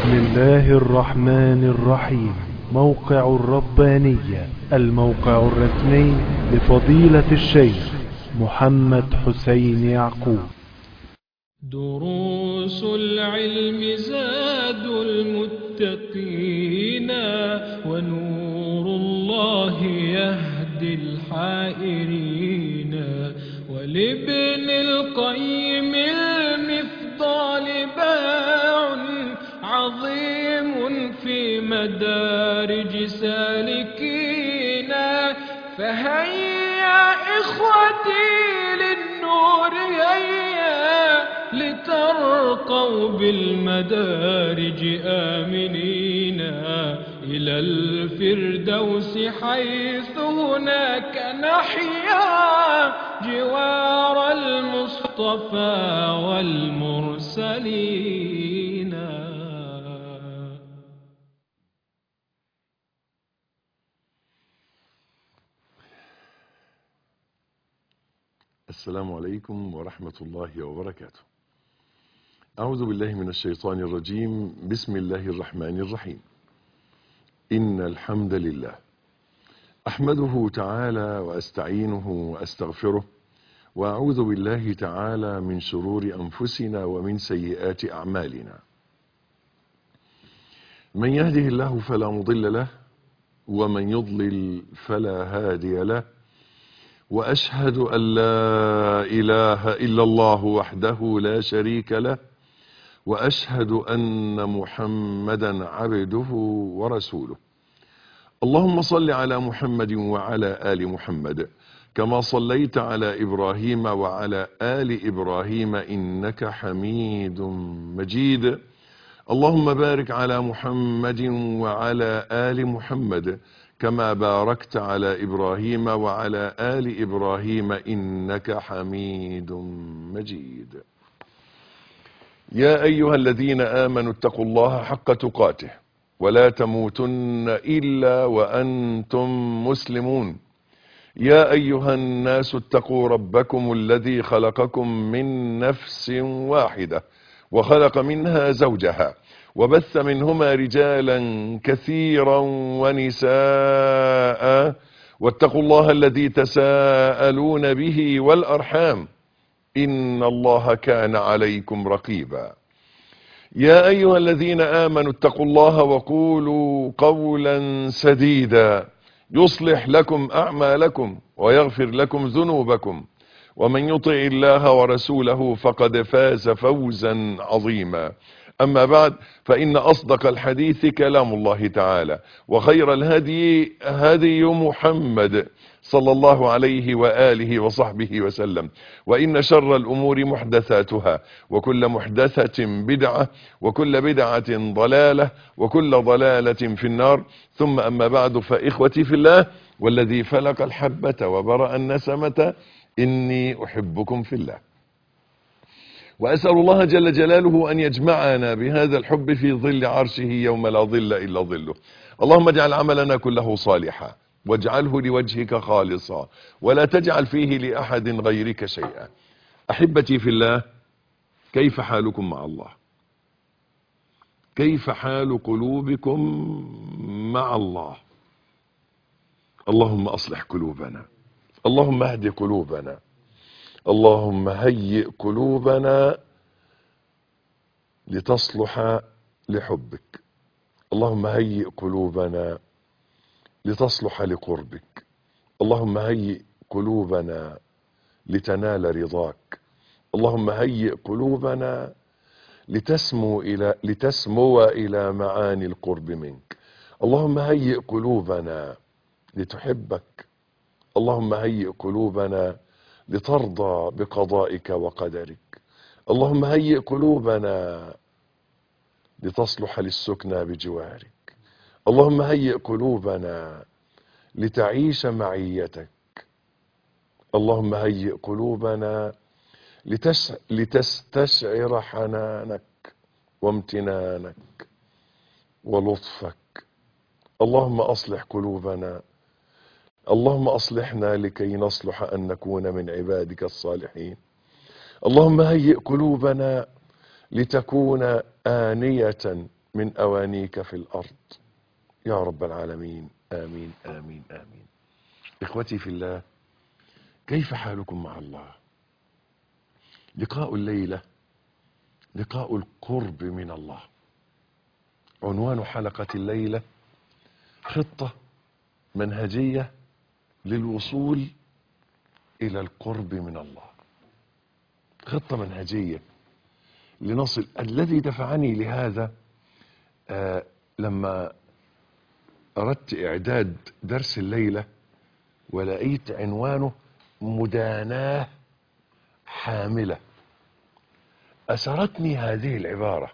بسم الله الرحمن الرحيم موقع الربانية الموقع الرسمي لفضيلة الشيخ محمد حسين يعقوب دروس العلم زاد المتقين ونور الله يهدي الحائرين ولابن القيم المفضال باع عظيم في مدارج سالكين فهيا إخوتي للنور هيا لترقوا بالمدارج آمنين إلى الفردوس حيث هناك نحيا جوار المصطفى والمرسلين السلام عليكم ورحمة الله وبركاته أعوذ بالله من الشيطان الرجيم بسم الله الرحمن الرحيم إن الحمد لله أحمده تعالى وأستعينه وأستغفره وأعوذ بالله تعالى من شرور أنفسنا ومن سيئات أعمالنا من يهده الله فلا مضل له ومن يضلل فلا هادي له واشهد ان لا اله الا الله وحده لا شريك له واشهد ان محمدا عبده ورسوله اللهم صل على محمد وعلى ال محمد كما صليت على ابراهيم وعلى ال ابراهيم انك حميد مجيد اللهم بارك على محمد وعلى ال محمد كما باركت على ابراهيم وعلى ال ابراهيم انك حميد مجيد يا ايها الذين امنوا اتقوا الله حق تقاته ولا تموتن الا وانتم مسلمون يا ايها الناس اتقوا ربكم الذي خلقكم من نفس واحده وخلق منها زوجها وبث منهما رجالا كثيرا ونساء واتقوا الله الذي تساءلون به والارحام ان الله كان عليكم رقيبا يا ايها الذين امنوا اتقوا الله وقولوا قولا سديدا يصلح لكم اعمالكم ويغفر لكم ذنوبكم ومن يطع الله ورسوله فقد فاز فوزا عظيما أما بعد فإن أصدق الحديث كلام الله تعالى وخير الهدي هدي محمد صلى الله عليه وآله وصحبه وسلم وإن شر الأمور محدثاتها وكل محدثة بدعة وكل بدعة ضلالة وكل ضلالة في النار ثم أما بعد فإخوتي في الله والذي فلق الحبة وبرأ النسمة إني أحبكم في الله وأسأل الله جل جلاله أن يجمعنا بهذا الحب في ظل عرشه يوم لا ظل إلا ظله اللهم اجعل عملنا كله صالحا واجعله لوجهك خالصا ولا تجعل فيه لأحد غيرك شيئا أحبتي في الله كيف حالكم مع الله كيف حال قلوبكم مع الله اللهم أصلح قلوبنا اللهم اهد قلوبنا اللهم هيئ قلوبنا لتصلح لحبك اللهم هيئ قلوبنا لتصلح لقربك اللهم هيئ قلوبنا لتنال رضاك اللهم هيئ قلوبنا لتسمو إلى لتسمو إلى معاني القرب منك اللهم هيئ قلوبنا لتحبك اللهم هيئ قلوبنا لترضى بقضائك وقدرك اللهم هيئ قلوبنا لتصلح للسكنى بجوارك اللهم هيئ قلوبنا لتعيش معيتك اللهم هيئ قلوبنا لتس... لتستشعر حنانك وامتنانك ولطفك اللهم اصلح قلوبنا اللهم اصلحنا لكي نصلح ان نكون من عبادك الصالحين اللهم هيئ قلوبنا لتكون آنية من أوانيك في الأرض يا رب العالمين آمين آمين آمين إخوتي في الله كيف حالكم مع الله لقاء الليلة لقاء القرب من الله عنوان حلقة الليلة خطة منهجية للوصول إلى القرب من الله خطة منهجية لنصل الذي دفعني لهذا آه لما أردت إعداد درس الليلة ولقيت عنوانه مداناة حاملة أسرتني هذه العبارة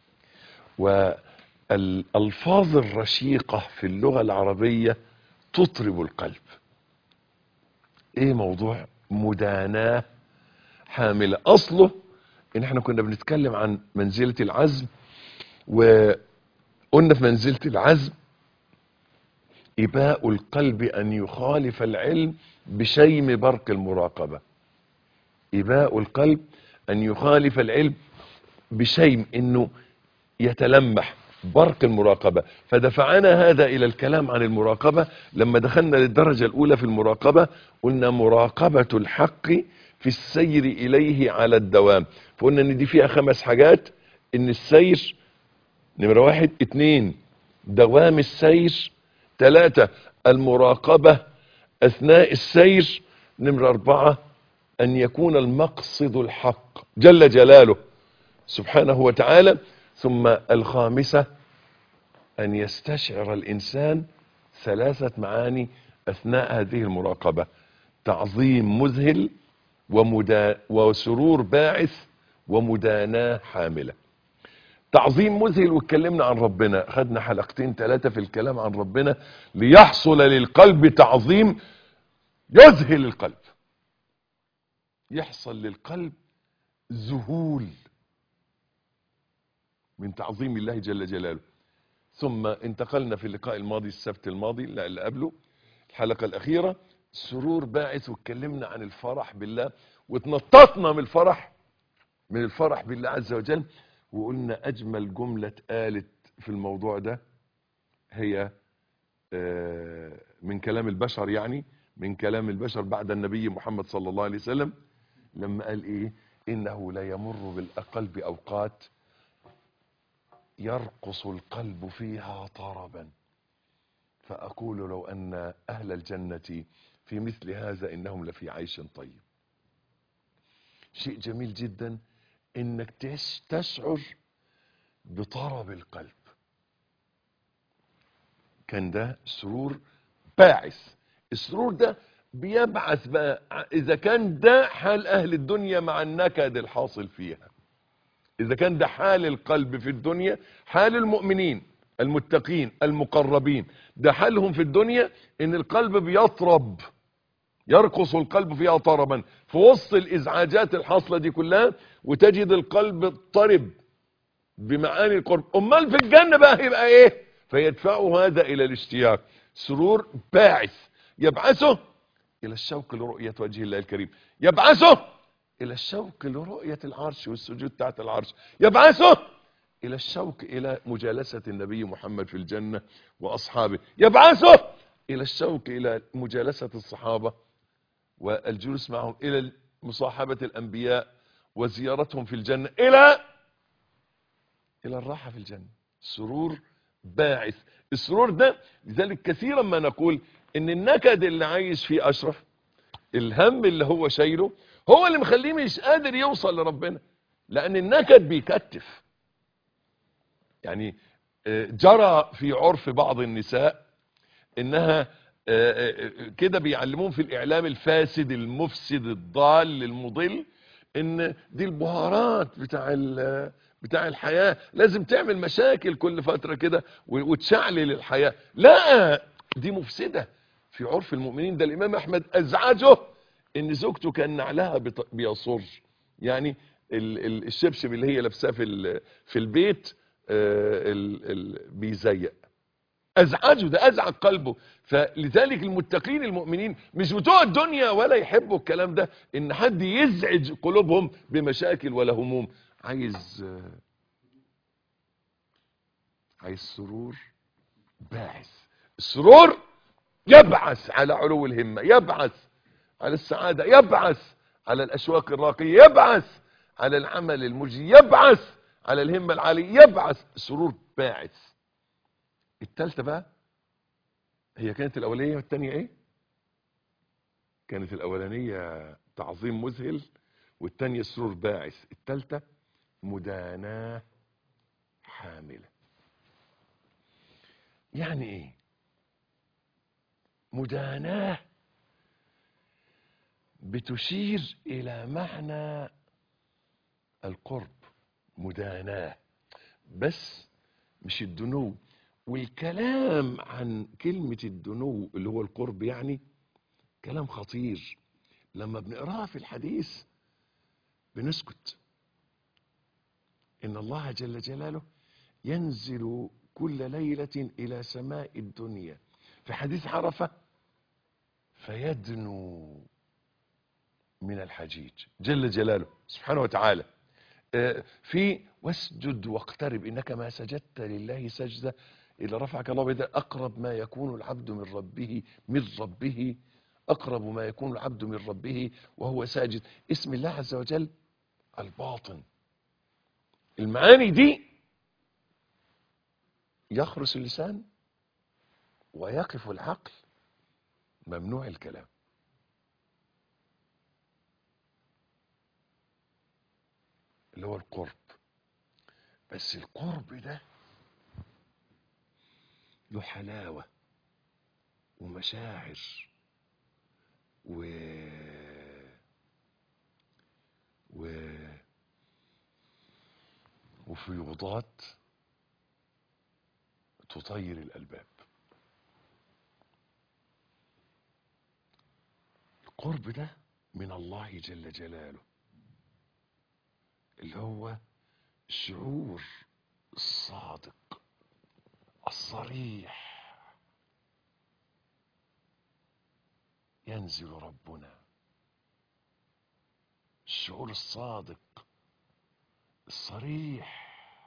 والألفاظ الرشيقة في اللغة العربية تطرب القلب ايه موضوع مداناة حاملة اصله ان احنا كنا بنتكلم عن منزلة العزم وقلنا في منزلة العزم إباء القلب أن يخالف العلم بشيم برق المراقبة إباء القلب أن يخالف العلم بشيم أنه يتلمح برق المراقبة فدفعنا هذا إلى الكلام عن المراقبة لما دخلنا للدرجة الأولى في المراقبة قلنا مراقبة الحق في السير إليه على الدوام فقلنا أن دي فيها خمس حاجات أن السير نمرة واحد اتنين دوام السير ثلاثة المراقبة أثناء السير نمرة أربعة أن يكون المقصد الحق جل جلاله سبحانه وتعالى ثم الخامسة أن يستشعر الإنسان ثلاثة معاني أثناء هذه المراقبة تعظيم مذهل ومدا وسرور باعث ومداناة حاملة تعظيم مذهل واتكلمنا عن ربنا خدنا حلقتين ثلاثة في الكلام عن ربنا ليحصل للقلب تعظيم يذهل القلب يحصل للقلب ذهول من تعظيم الله جل جلاله ثم انتقلنا في اللقاء الماضي السبت الماضي لا اللي قبله الحلقة الأخيرة سرور باعث واتكلمنا عن الفرح بالله واتنططنا من الفرح من الفرح بالله عز وجل وقلنا أجمل جملة اتقالت في الموضوع ده هي من كلام البشر يعني من كلام البشر بعد النبي محمد صلى الله عليه وسلم لما قال ايه انه لا يمر بالقلب اوقات يرقص القلب فيها طربا فاقول لو ان اهل الجنة في مثل هذا انهم لفي عيش طيب شيء جميل جدا انك تشعر بطرب القلب كان ده سرور باعث السرور ده بيبعث بقى اذا كان ده حال اهل الدنيا مع النكد الحاصل فيها اذا كان ده حال القلب في الدنيا حال المؤمنين المتقين المقربين ده حالهم في الدنيا ان القلب بيطرب يرقص القلب فيها طربا في وسط الازعاجات الحاصله دي كلها وتجد القلب اضطرب بمعاني القرب امال في الجنه بقى هيبقى ايه فيدفعه هذا الى الاشتياق سرور باعث يبعثه الى الشوق لرؤيه وجه الله الكريم يبعثه الى الشوق لرؤيه العرش والسجود تحت العرش يبعثه الى الشوق الى مجالسه النبي محمد في الجنه واصحابه يبعثه الى الشوق الى مجالسه الصحابه والجلوس معهم الى مصاحبه الانبياء وزيارتهم في الجنه الى الى الراحه في الجنه سرور باعث السرور ده لذلك كثيرا ما نقول ان النكد اللي عايش فيه اشرف الهم اللي هو شايله هو اللي مخليه مش قادر يوصل لربنا لان النكد بيكتف يعني جرى في عرف بعض النساء انها كده بيعلمون في الاعلام الفاسد المفسد الضال المضل ان دي البهارات بتاع بتاع الحياة لازم تعمل مشاكل كل فترة كده وتشعلل الحياة لا دي مفسدة في عرف المؤمنين ده الامام احمد ازعجه ان زوجته كان نعلها بيصر يعني الشبشب اللي هي لابساه في في البيت بيزيق ازعجه ده ازعج قلبه فلذلك المتقين المؤمنين مش بتوع الدنيا ولا يحبوا الكلام ده ان حد يزعج قلوبهم بمشاكل ولا هموم عايز عايز سرور باعث السرور يبعث على علو الهمة يبعث على السعادة يبعث على الأشواق الراقية يبعث على العمل المجزي يبعث على الهمة العالية يبعث سرور باعث التالتة بقى هي كانت الأولانية والتانية ايه كانت الأولانية تعظيم مذهل والتانية سرور باعث التالتة مداناة حاملة يعني ايه مداناة بتشير إلى معنى القرب مداناة بس مش الدنو والكلام عن كلمة الدنو اللي هو القرب يعني كلام خطير لما بنقراها في الحديث بنسكت إن الله جل جلاله ينزل كل ليلة إلى سماء الدنيا في حديث عرفة فيدنو من الحجيج جل جلاله سبحانه وتعالى آه، في واسجد واقترب انك ما سجدت لله سجده اذا رفعك الله بيده اقرب ما يكون العبد من ربه من ربه اقرب ما يكون العبد من ربه وهو ساجد اسم الله عز وجل الباطن المعاني دي يخرس اللسان ويقف العقل ممنوع الكلام اللي هو القرب بس القرب ده له حلاوة ومشاعر و و وفيوضات تطير الألباب القرب ده من الله جل جلاله اللي هو الشعور الصادق الصريح ينزل ربنا الشعور الصادق الصريح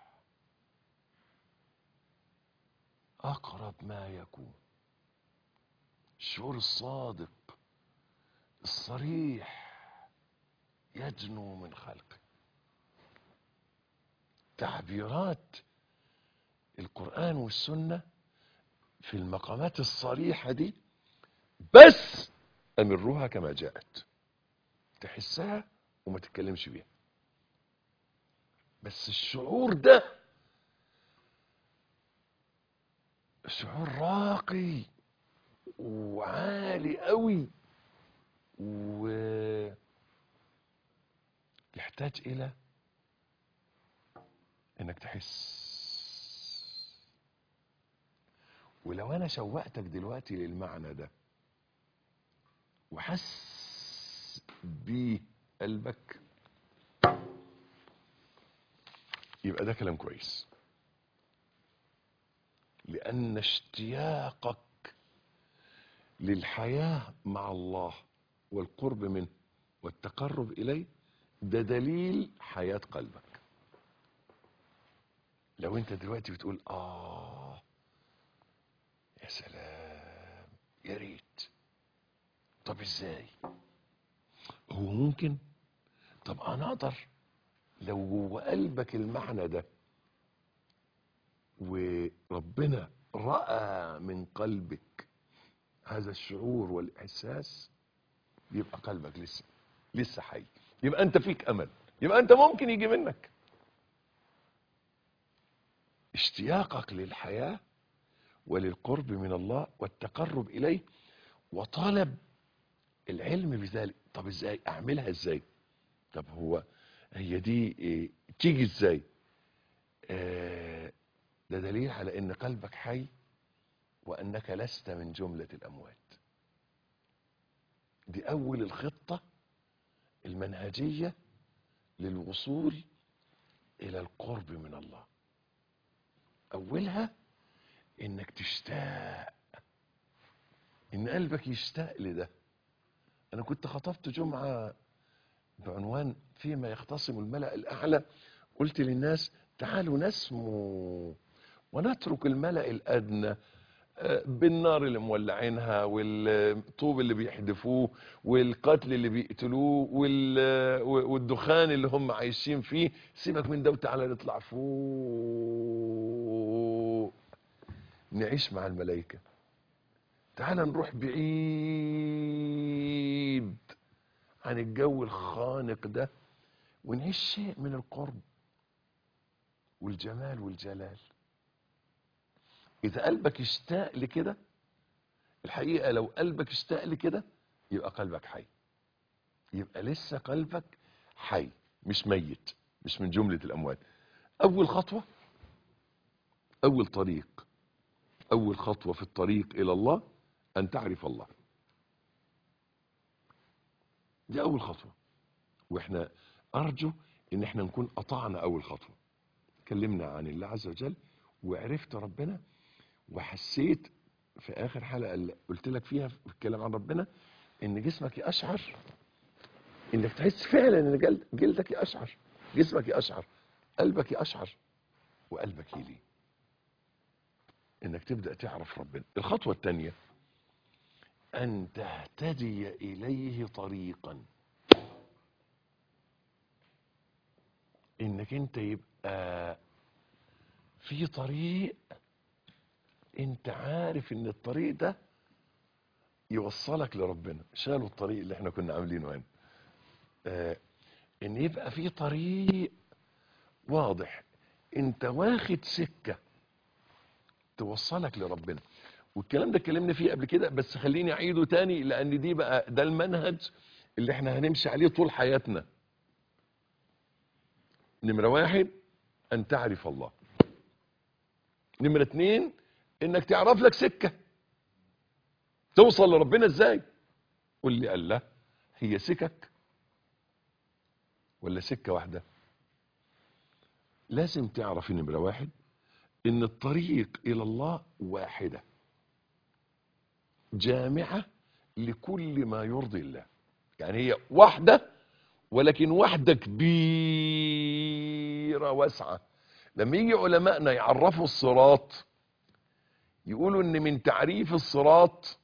أقرب ما يكون الشعور الصادق الصريح يدنو من خلقه تعبيرات القرآن والسنة في المقامات الصريحة دي بس أمروها كما جاءت تحسها وما تتكلمش بيها بس الشعور ده شعور راقي وعالي قوي و يحتاج الى انك تحس ولو انا شوقتك دلوقتي للمعنى ده وحس بيه قلبك يبقى ده كلام كويس لأن اشتياقك للحياة مع الله والقرب منه والتقرب إليه ده دليل حياة قلبك لو انت دلوقتي بتقول آه يا سلام يا ريت طب ازاي هو ممكن طب انا اقدر لو جوه قلبك المعنى ده وربنا رأى من قلبك هذا الشعور والإحساس يبقى قلبك لسه لسه حي يبقى أنت فيك أمل يبقى أنت ممكن يجي منك اشتياقك للحياة وللقرب من الله والتقرب إليه وطلب العلم بذلك طب ازاي اعملها ازاي طب هو هي دي إيه تيجي ازاي آه ده دليل على ان قلبك حي وانك لست من جملة الاموات دي اول الخطة المنهجية للوصول الى القرب من الله اولها انك تشتاق ان قلبك يشتاق لده انا كنت خطبت جمعة بعنوان فيما يختصم الملأ الاعلى قلت للناس تعالوا نسمو ونترك الملأ الأدنى آه، بالنار اللي مولعينها والطوب اللي بيحدفوه والقتل اللي بيقتلوه وال- والدخان اللي هم عايشين فيه سيبك من ده وتعالى نطلع فوق نعيش مع الملائكة تعالى نروح بعيد عن الجو الخانق ده ونعيش شيء من القرب والجمال والجلال إذا قلبك اشتاق لكده الحقيقة لو قلبك اشتاق لكده يبقى قلبك حي يبقى لسه قلبك حي مش ميت مش من جملة الأموات أول خطوة أول طريق أول خطوة في الطريق إلى الله أن تعرف الله دي أول خطوة وإحنا أرجو إن إحنا نكون قطعنا أول خطوة اتكلمنا عن الله عز وجل وعرفت ربنا وحسيت في آخر حلقة اللي قلت لك فيها في الكلام عن ربنا إن جسمك يقشعر إنك تحس فعلا إن جلد- جلدك يقشعر جسمك يقشعر قلبك يقشعر وقلبك يلين انك تبدأ تعرف ربنا الخطوة الثانية ان تهتدي اليه طريقا انك انت يبقى في طريق انت عارف ان الطريق ده يوصلك لربنا شالوا الطريق اللي احنا كنا عاملينه هنا آه ان يبقى في طريق واضح انت واخد سكه توصلك لربنا والكلام ده اتكلمنا فيه قبل كده بس خليني اعيده تاني لان دي بقى ده المنهج اللي احنا هنمشي عليه طول حياتنا نمرة واحد ان تعرف الله نمرة اتنين انك تعرف لك سكة توصل لربنا ازاي قول لي قال لا هي سكك ولا سكة واحدة لازم تعرف نمرة واحد ان الطريق الى الله واحده جامعه لكل ما يرضي الله يعني هي واحده ولكن واحده كبيره واسعه لما يجي علمائنا يعرفوا الصراط يقولوا ان من تعريف الصراط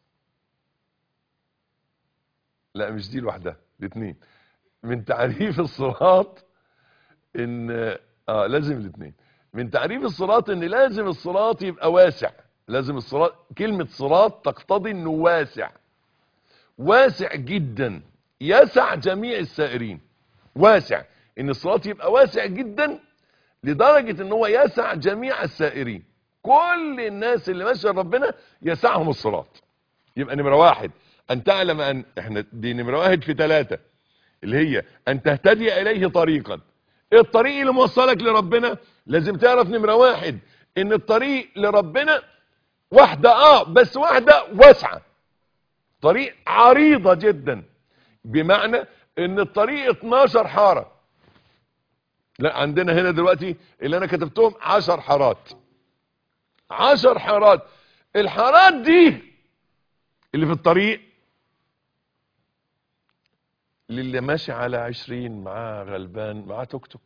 لا مش دي لوحدها دي اتنين من تعريف الصراط ان اه لازم الاثنين من تعريف الصراط ان لازم الصراط يبقى واسع لازم الصراط كلمة صراط تقتضي انه واسع واسع جدا يسع جميع السائرين واسع ان الصراط يبقى واسع جدا لدرجة ان هو يسع جميع السائرين كل الناس اللي ماشية ربنا يسعهم الصراط يبقى نمرة واحد ان تعلم ان احنا دي نمرة واحد في ثلاثة اللي هي ان تهتدي اليه طريقا الطريق اللي موصلك لربنا لازم تعرف نمرة واحد ان الطريق لربنا واحدة اه بس واحدة واسعة طريق عريضة جدا بمعنى ان الطريق 12 حارة لا عندنا هنا دلوقتي اللي انا كتبتهم 10 حارات 10 حارات الحارات دي اللي في الطريق للي ماشي على عشرين معاه غلبان معاه توك توك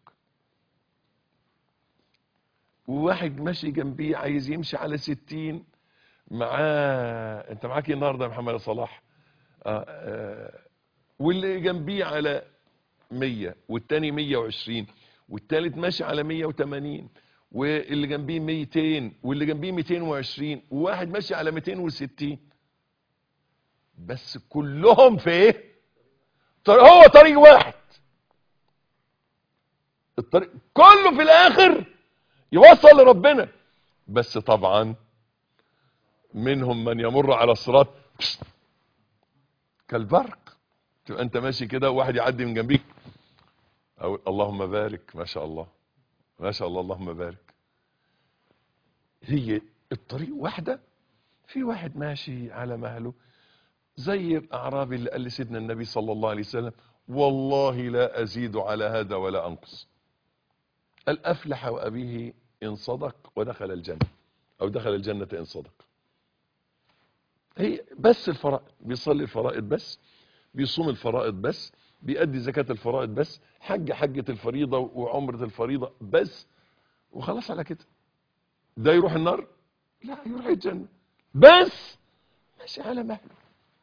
وواحد ماشي جنبيه عايز يمشي على ستين معاه انت معاك ايه النهارده يا محمد صلاح آه آه واللي جنبيه على مية والتاني مية وعشرين والتالت ماشي على مية وتمانين واللي جنبيه ميتين واللي جنبيه ميتين وعشرين وواحد ماشي على ميتين وستين بس كلهم في ايه طريق هو طريق واحد الطريق كله في الاخر يوصل لربنا بس طبعا منهم من يمر على الصراط كالبرق تبقى انت ماشي كده وواحد يعدي من جنبيك او اللهم بارك ما شاء الله ما شاء الله اللهم بارك هي الطريق واحدة في واحد ماشي على مهله زي الاعرابي اللي قال لسيدنا النبي صلى الله عليه وسلم والله لا ازيد على هذا ولا انقص قال افلح وابيه ان صدق ودخل الجنه او دخل الجنه ان صدق هي بس الفرائض بيصلي الفرائض بس بيصوم الفرائض بس بيأدي زكاة الفرائض بس حج حجة الفريضة وعمرة الفريضة بس وخلاص على كده ده يروح النار لا يروح الجنة بس ماشي على مهله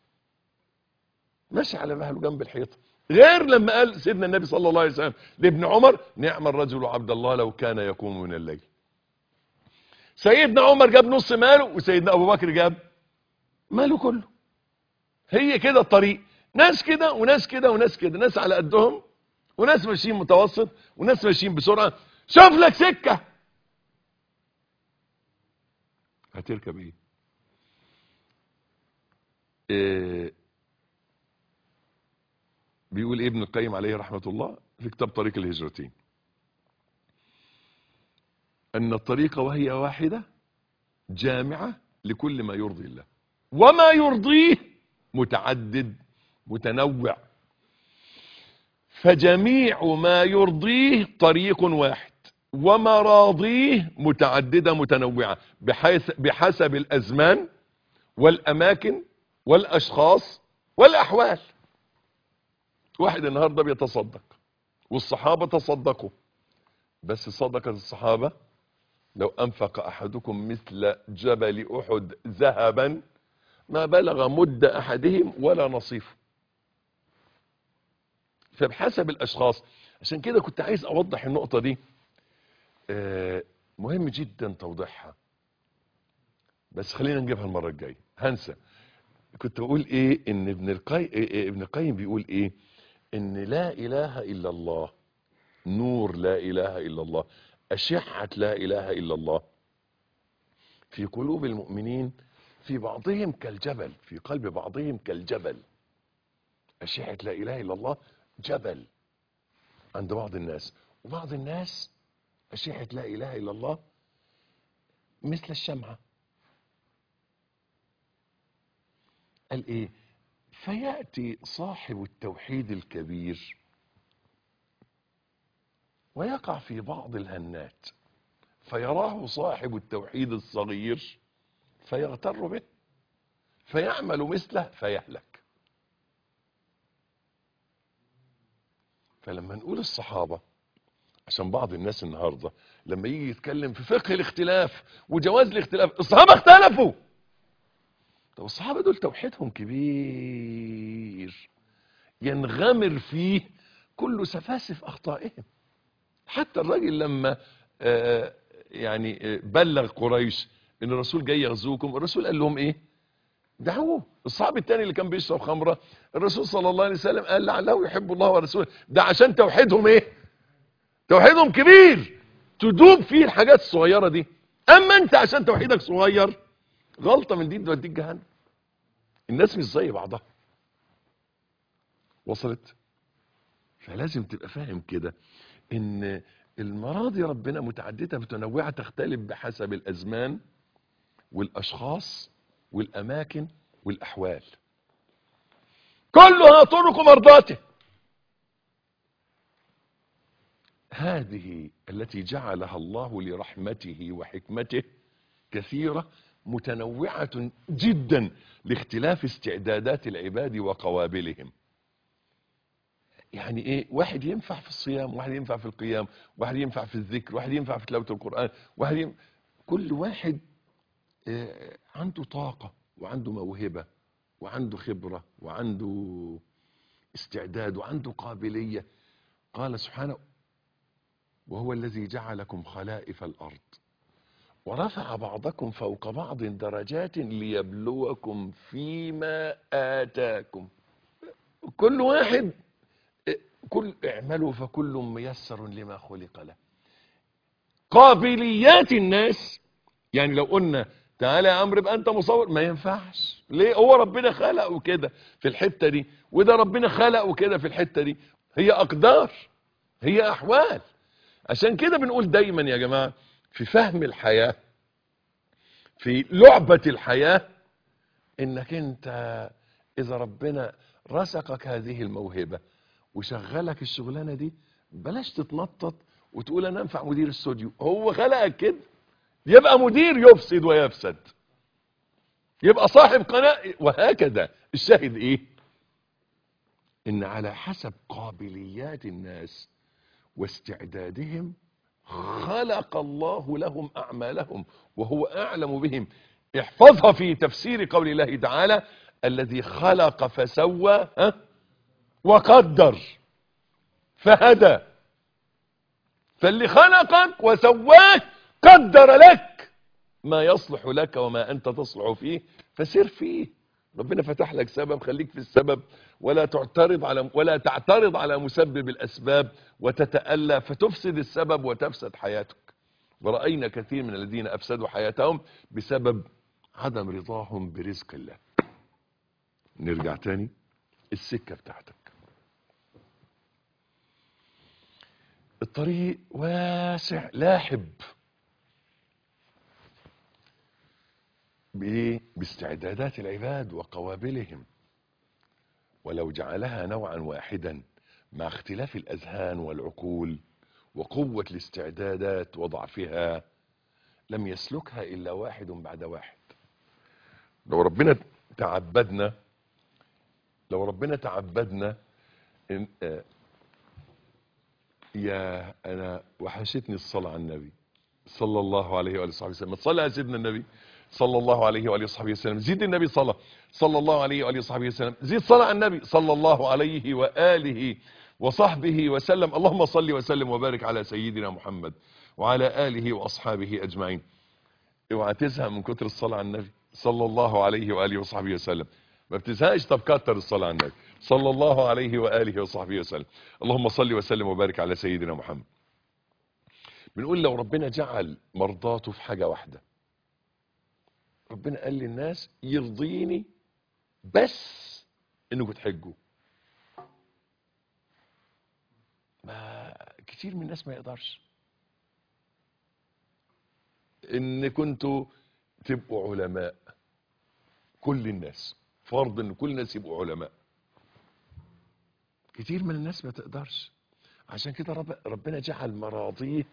ماشي على مهله جنب الحيطة غير لما قال سيدنا النبي صلى الله عليه وسلم لابن عمر نعم الرجل عبد الله لو كان يقوم من الليل سيدنا عمر جاب نص ماله وسيدنا ابو بكر جاب ماله كله هي كده الطريق ناس كده وناس كده وناس كده ناس على قدهم وناس ماشيين متوسط وناس ماشيين بسرعه شوف لك سكه هتركب ايه, إيه بيقول إيه ابن القيم عليه رحمه الله في كتاب طريق الهجرتين ان الطريق وهي واحده جامعه لكل ما يرضي الله وما يرضيه متعدد متنوع فجميع ما يرضيه طريق واحد ومراضيه متعددة متنوعة بحيث بحسب الأزمان والأماكن والأشخاص والأحوال واحد النهاردة بيتصدق والصحابة تصدقوا بس صدقة الصحابة لو أنفق أحدكم مثل جبل أحد ذهبا ما بلغ مد أحدهم ولا نصيفه فبحسب الاشخاص عشان كده كنت عايز اوضح النقطة دي آه، مهم جدا توضيحها بس خلينا نجيبها المرة الجاية هنسى كنت بقول ايه ان ابن القيم إيه ابن القيم بيقول ايه ان لا اله الا الله نور لا اله الا الله اشعة لا اله الا الله في قلوب المؤمنين في بعضهم كالجبل في قلب بعضهم كالجبل أشعة لا إله إلا الله جبل عند بعض الناس وبعض الناس أشعة لا إله إلا الله مثل الشمعة قال إيه فيأتي صاحب التوحيد الكبير ويقع في بعض الهنات فيراه صاحب التوحيد الصغير فيغتر به فيعمل مثله فيهلك فلما نقول الصحابة عشان بعض الناس النهاردة لما يجي يتكلم في فقه الاختلاف وجواز الاختلاف الصحابة اختلفوا طب الصحابة دول توحيدهم كبير ينغمر فيه كل سفاسف أخطائهم حتى الراجل لما آه يعني آه بلغ قريش ان الرسول جاي يغزوكم الرسول قال لهم ايه دعوه الصحابي الثاني اللي كان بيشرب خمره الرسول صلى الله عليه وسلم قال لعله يحب الله ورسوله ده عشان توحيدهم ايه توحيدهم كبير تدوب فيه الحاجات الصغيره دي اما انت عشان توحيدك صغير غلطه من دي توديك جهنم الناس مش زي بعضها وصلت فلازم تبقى فاهم كده ان المراضي ربنا متعدده متنوعه تختلف بحسب الازمان والاشخاص والاماكن والاحوال كلها طرق مرضاته هذه التي جعلها الله لرحمته وحكمته كثيرة متنوعة جدا لاختلاف استعدادات العباد وقوابلهم يعني ايه واحد ينفع في الصيام واحد ينفع في القيام واحد ينفع في الذكر واحد ينفع في تلاوة القرآن واحد ينفع كل واحد آه، عنده طاقة وعنده موهبة وعنده خبرة وعنده استعداد وعنده قابلية قال سبحانه وهو الذي جعلكم خلائف الأرض ورفع بعضكم فوق بعض درجات ليبلوكم فيما آتاكم كل واحد كل اعملوا فكل ميسر لما خلق له قابليات الناس يعني لو قلنا تعالى يا عمرو يبقى انت مصور ما ينفعش ليه هو ربنا خلقه كده في الحته دي وده ربنا خلقه كده في الحته دي هي اقدار هي احوال عشان كده بنقول دايما يا جماعه في فهم الحياه في لعبه الحياه انك انت اذا ربنا رزقك هذه الموهبه وشغلك الشغلانه دي بلاش تتنطط وتقول انا انفع مدير استوديو هو خلقك كده يبقى مدير يفسد ويفسد يبقى صاحب قناة وهكذا الشاهد ايه ان على حسب قابليات الناس واستعدادهم خلق الله لهم أعمالهم وهو أعلم بهم احفظها في تفسير قول الله تعالى الذي خلق فسوى ها وقدر فهدى فاللي خلقك وسواك قدر لك ما يصلح لك وما أنت تصلح فيه فسير فيه ربنا فتح لك سبب خليك في السبب ولا تعترض على ولا تعترض على مسبب الأسباب وتتألى فتفسد السبب وتفسد حياتك ورأينا كثير من الذين أفسدوا حياتهم بسبب عدم رضاهم برزق الله نرجع تاني السكة بتاعتك الطريق واسع لاحب بإيه؟ باستعدادات العباد وقوابلهم ولو جعلها نوعا واحدا مع اختلاف الأذهان والعقول وقوة الاستعدادات وضعفها لم يسلكها إلا واحد بعد واحد لو ربنا تعبدنا لو ربنا تعبدنا إن آه يا أنا وحشتني الصلاة على النبي صلى الله عليه وآله وصحبه وسلم صلى على سيدنا النبي صلى الله عليه وآله وصحبه وسلم زيد النبي صلى صلى الله عليه وآله وصحبه وسلم زيد صلاة على النبي صلى الله عليه وآله وصحبه وسلم اللهم صل وسلم وبارك على سيدنا محمد وعلى آله وأصحابه أجمعين اوعى تزهق من كتر الصلاة على النبي صلى الله عليه وآله وصحبه وسلم ما بتزهقش طب كتر الصلاة على النبي صلى الله عليه وآله وصحبه وسلم اللهم صل وسلم وبارك على سيدنا محمد بنقول لو ربنا جعل مرضاته في حاجة واحدة ربنا قال للناس يرضيني بس انكم تحجوا ما كتير من الناس ما يقدرش ان كنتوا تبقوا علماء كل الناس فرض ان كل الناس يبقوا علماء كتير من الناس ما تقدرش عشان كده رب ربنا جعل مراضيه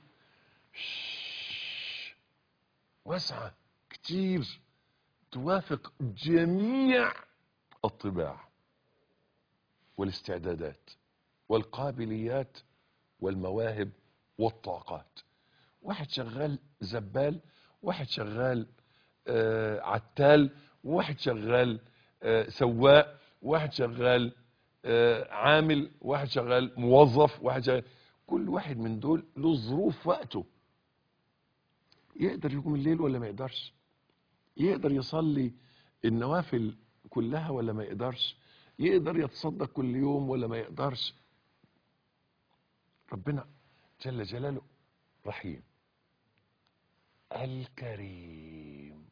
واسعة كتير توافق جميع الطباع والاستعدادات والقابليات والمواهب والطاقات واحد شغال زبال واحد شغال آه عتال واحد شغال آه سواق واحد شغال آه عامل واحد شغال موظف واحد شغال كل واحد من دول له ظروف وقته يقدر يقوم الليل ولا ما يقدرش يقدر يصلي النوافل كلها ولا ما يقدرش يقدر يتصدق كل يوم ولا ما يقدرش ربنا جل جلاله رحيم الكريم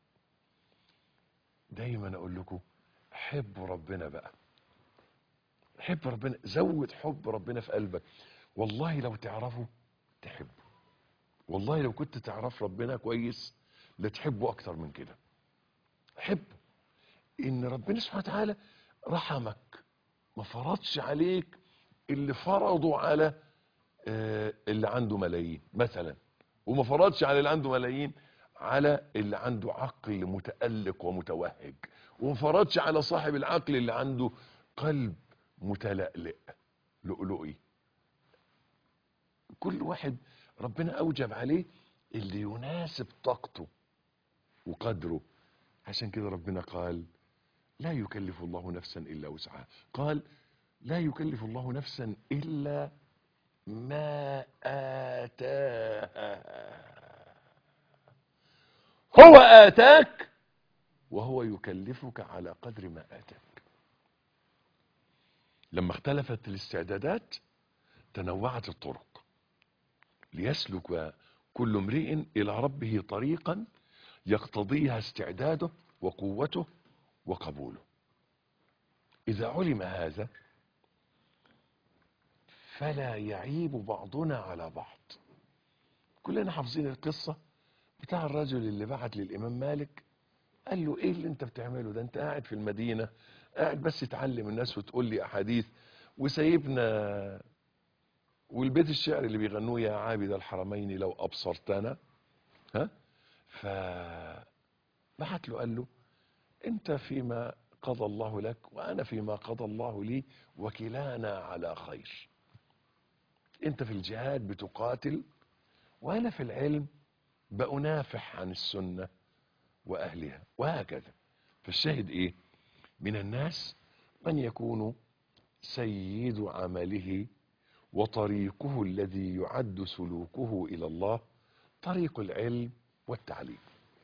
دايما اقول لكم حبوا ربنا بقى حب ربنا زود حب ربنا في قلبك والله لو تعرفه تحبه والله لو كنت تعرف ربنا كويس لتحبه اكتر من كده حبه ان ربنا سبحانه وتعالى رحمك ما فرضش عليك اللي فرضوا على آه اللي عنده ملايين مثلا وما فرضش على اللي عنده ملايين على اللي عنده عقل متألق ومتوهج وما فرضش على صاحب العقل اللي عنده قلب متلألئ لؤلؤي كل واحد ربنا أوجب عليه اللي يناسب طاقته وقدره عشان كده ربنا قال لا يكلف الله نفسا إلا وسعها قال لا يكلف الله نفسا إلا ما آتاها هو آتاك وهو يكلفك على قدر ما آتاك لما اختلفت الاستعدادات تنوعت الطرق ليسلك كل امرئ إلى ربه طريقا يقتضيها استعداده وقوته وقبوله إذا علم هذا فلا يعيب بعضنا على بعض كلنا حافظين القصة بتاع الرجل اللي بعت للإمام مالك قال له إيه اللي أنت بتعمله ده أنت قاعد في المدينة قاعد بس تعلم الناس وتقول لي أحاديث وسايبنا والبيت الشعر اللي بيغنوه يا عابد الحرمين لو أبصرتنا ها فبعت له قال له أنت فيما قضى الله لك وأنا فيما قضى الله لي وكلانا على خير أنت في الجهاد بتقاتل وانا في العلم بأنافح عن السنة واهلها وهكذا فالشاهد ايه من الناس من يكون سيد عمله وطريقه الذي يعد سلوكه الى الله طريق العلم والتعليم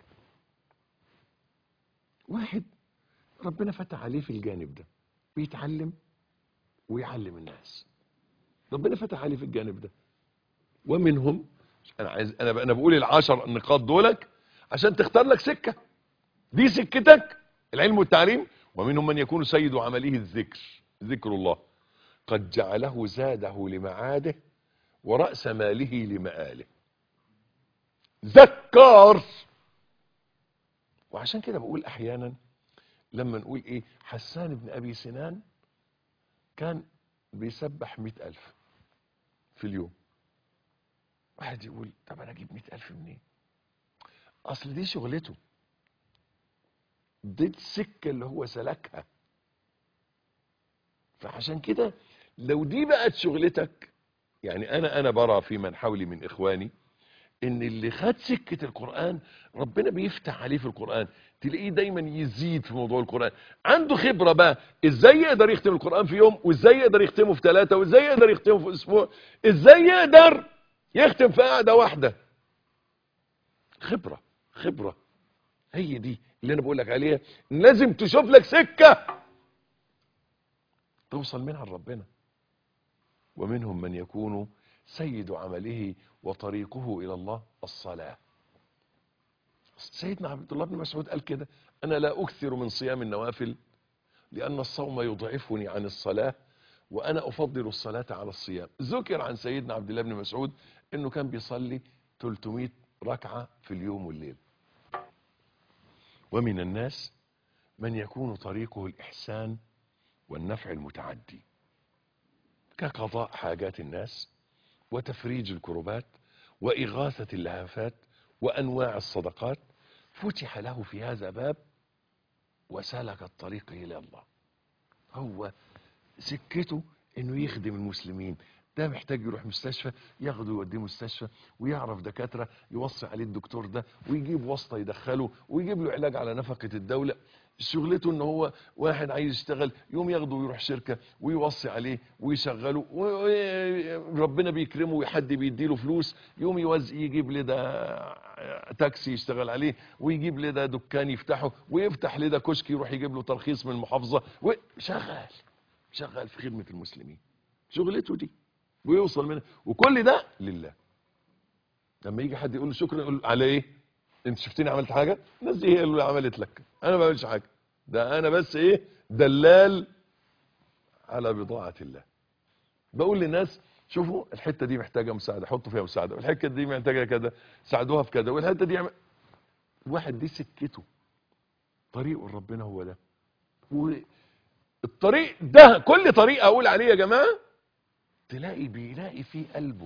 واحد ربنا فتح عليه في الجانب ده بيتعلم ويعلم الناس ربنا فتح عليه في الجانب ده ومنهم انا عايز انا انا بقول العشر نقاط دولك عشان تختار لك سكه دي سكتك العلم والتعليم ومنهم من يكون سيد عمله الذكر ذكر الله قد جعله زاده لمعاده ورأس ماله لمآله ذكر وعشان كده بقول احيانا لما نقول ايه حسان بن ابي سنان كان بيسبح مئة الف في اليوم واحد يقول طب انا اجيب مئة الف منين اصل دي شغلته دي السكة اللي هو سلكها فعشان كده لو دي بقت شغلتك يعني انا انا برى في من حولي من اخواني ان اللي خد سكة القرآن ربنا بيفتح عليه في القرآن تلاقيه دايما يزيد في موضوع القرآن عنده خبرة بقى ازاي يقدر يختم القرآن في يوم وازاي يقدر يختمه في ثلاثة وازاي يقدر يختمه في اسبوع ازاي يقدر يختم في قعدة واحدة خبرة خبرة هي دي اللي انا بقول لك عليها لازم تشوف لك سكة توصل منها لربنا ومنهم من يكون سيد عمله وطريقه الى الله الصلاة سيدنا عبد الله بن مسعود قال كده انا لا اكثر من صيام النوافل لان الصوم يضعفني عن الصلاة وانا افضل الصلاة على الصيام ذكر عن سيدنا عبد الله بن مسعود انه كان بيصلي 300 ركعة في اليوم والليل ومن الناس من يكون طريقه الإحسان والنفع المتعدي كقضاء حاجات الناس وتفريج الكربات وإغاثة اللهفات وأنواع الصدقات فتح له في هذا باب وسلك الطريق إلى الله هو سكته انه يخدم المسلمين ده محتاج يروح مستشفى ياخده يوديه مستشفى ويعرف دكاتره يوصي عليه الدكتور ده ويجيب واسطه يدخله ويجيب له علاج على نفقه الدوله شغلته ان هو واحد عايز يشتغل يوم ياخده ويروح شركه ويوصي عليه ويشغله وربنا بيكرمه وحد بيديله فلوس يوم يوزع يجيب لده تاكسي يشتغل عليه ويجيب لده دكان يفتحه ويفتح لده كشك يروح يجيب له ترخيص من المحافظه وشغال شغال في خدمه المسلمين شغلته دي ويوصل منها وكل ده لله لما يجي حد يقول له شكرا يقول له على ايه انت شفتني عملت حاجه الناس دي هي اللي عملت لك انا ما بعملش حاجه ده انا بس ايه دلال على بضاعه الله بقول للناس شوفوا الحته دي محتاجه مساعده حطوا فيها مساعده والحته دي محتاجه كذا ساعدوها في كذا والحته دي عم... واحد دي سكته طريقه ربنا هو ده والطريق ده كل طريق اقول عليه يا جماعه تلاقي بيلاقي فيه قلبه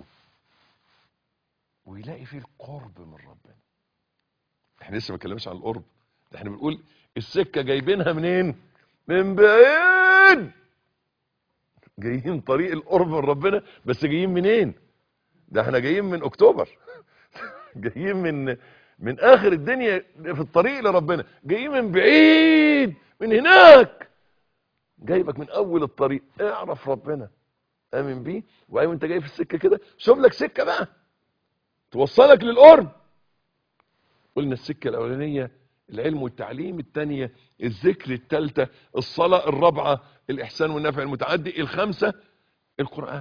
ويلاقي فيه القرب من ربنا احنا لسه ما اتكلمش عن القرب ده احنا بنقول السكه جايبينها منين من بعيد جايين طريق القرب من ربنا بس جايين منين ده احنا جايين من اكتوبر جايين من من اخر الدنيا في الطريق لربنا جايين من بعيد من هناك جايبك من اول الطريق اعرف ربنا امن بيه وايوه انت جاي في السكه كده شوف لك سكه بقى توصلك للقرب قلنا السكه الاولانيه العلم والتعليم الثانيه الذكر الثالثه الصلاه الرابعه الاحسان والنفع المتعدي الخامسه القران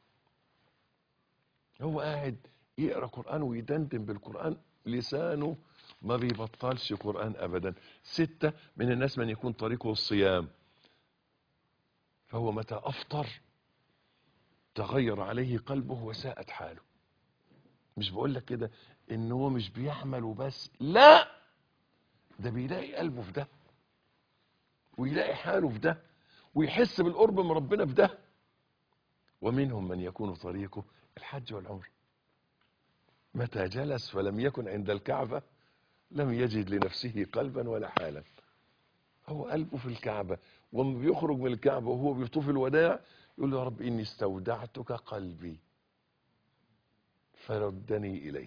هو قاعد يقرا قران ويدندن بالقران لسانه ما بيبطلش قران ابدا سته من الناس من يكون طريقه الصيام فهو متى افطر تغير عليه قلبه وساءت حاله مش بقول لك كده ان هو مش بيعمل وبس لا ده بيلاقي قلبه في ده ويلاقي حاله في ده ويحس بالقرب من ربنا في ده ومنهم من يكون طريقه الحج والعمر متى جلس فلم يكن عند الكعبة لم يجد لنفسه قلبا ولا حالا هو قلبه في الكعبة وما بيخرج من الكعبة وهو بيطوف الوداع يقول له يا رب إني استودعتك قلبي فردني إليه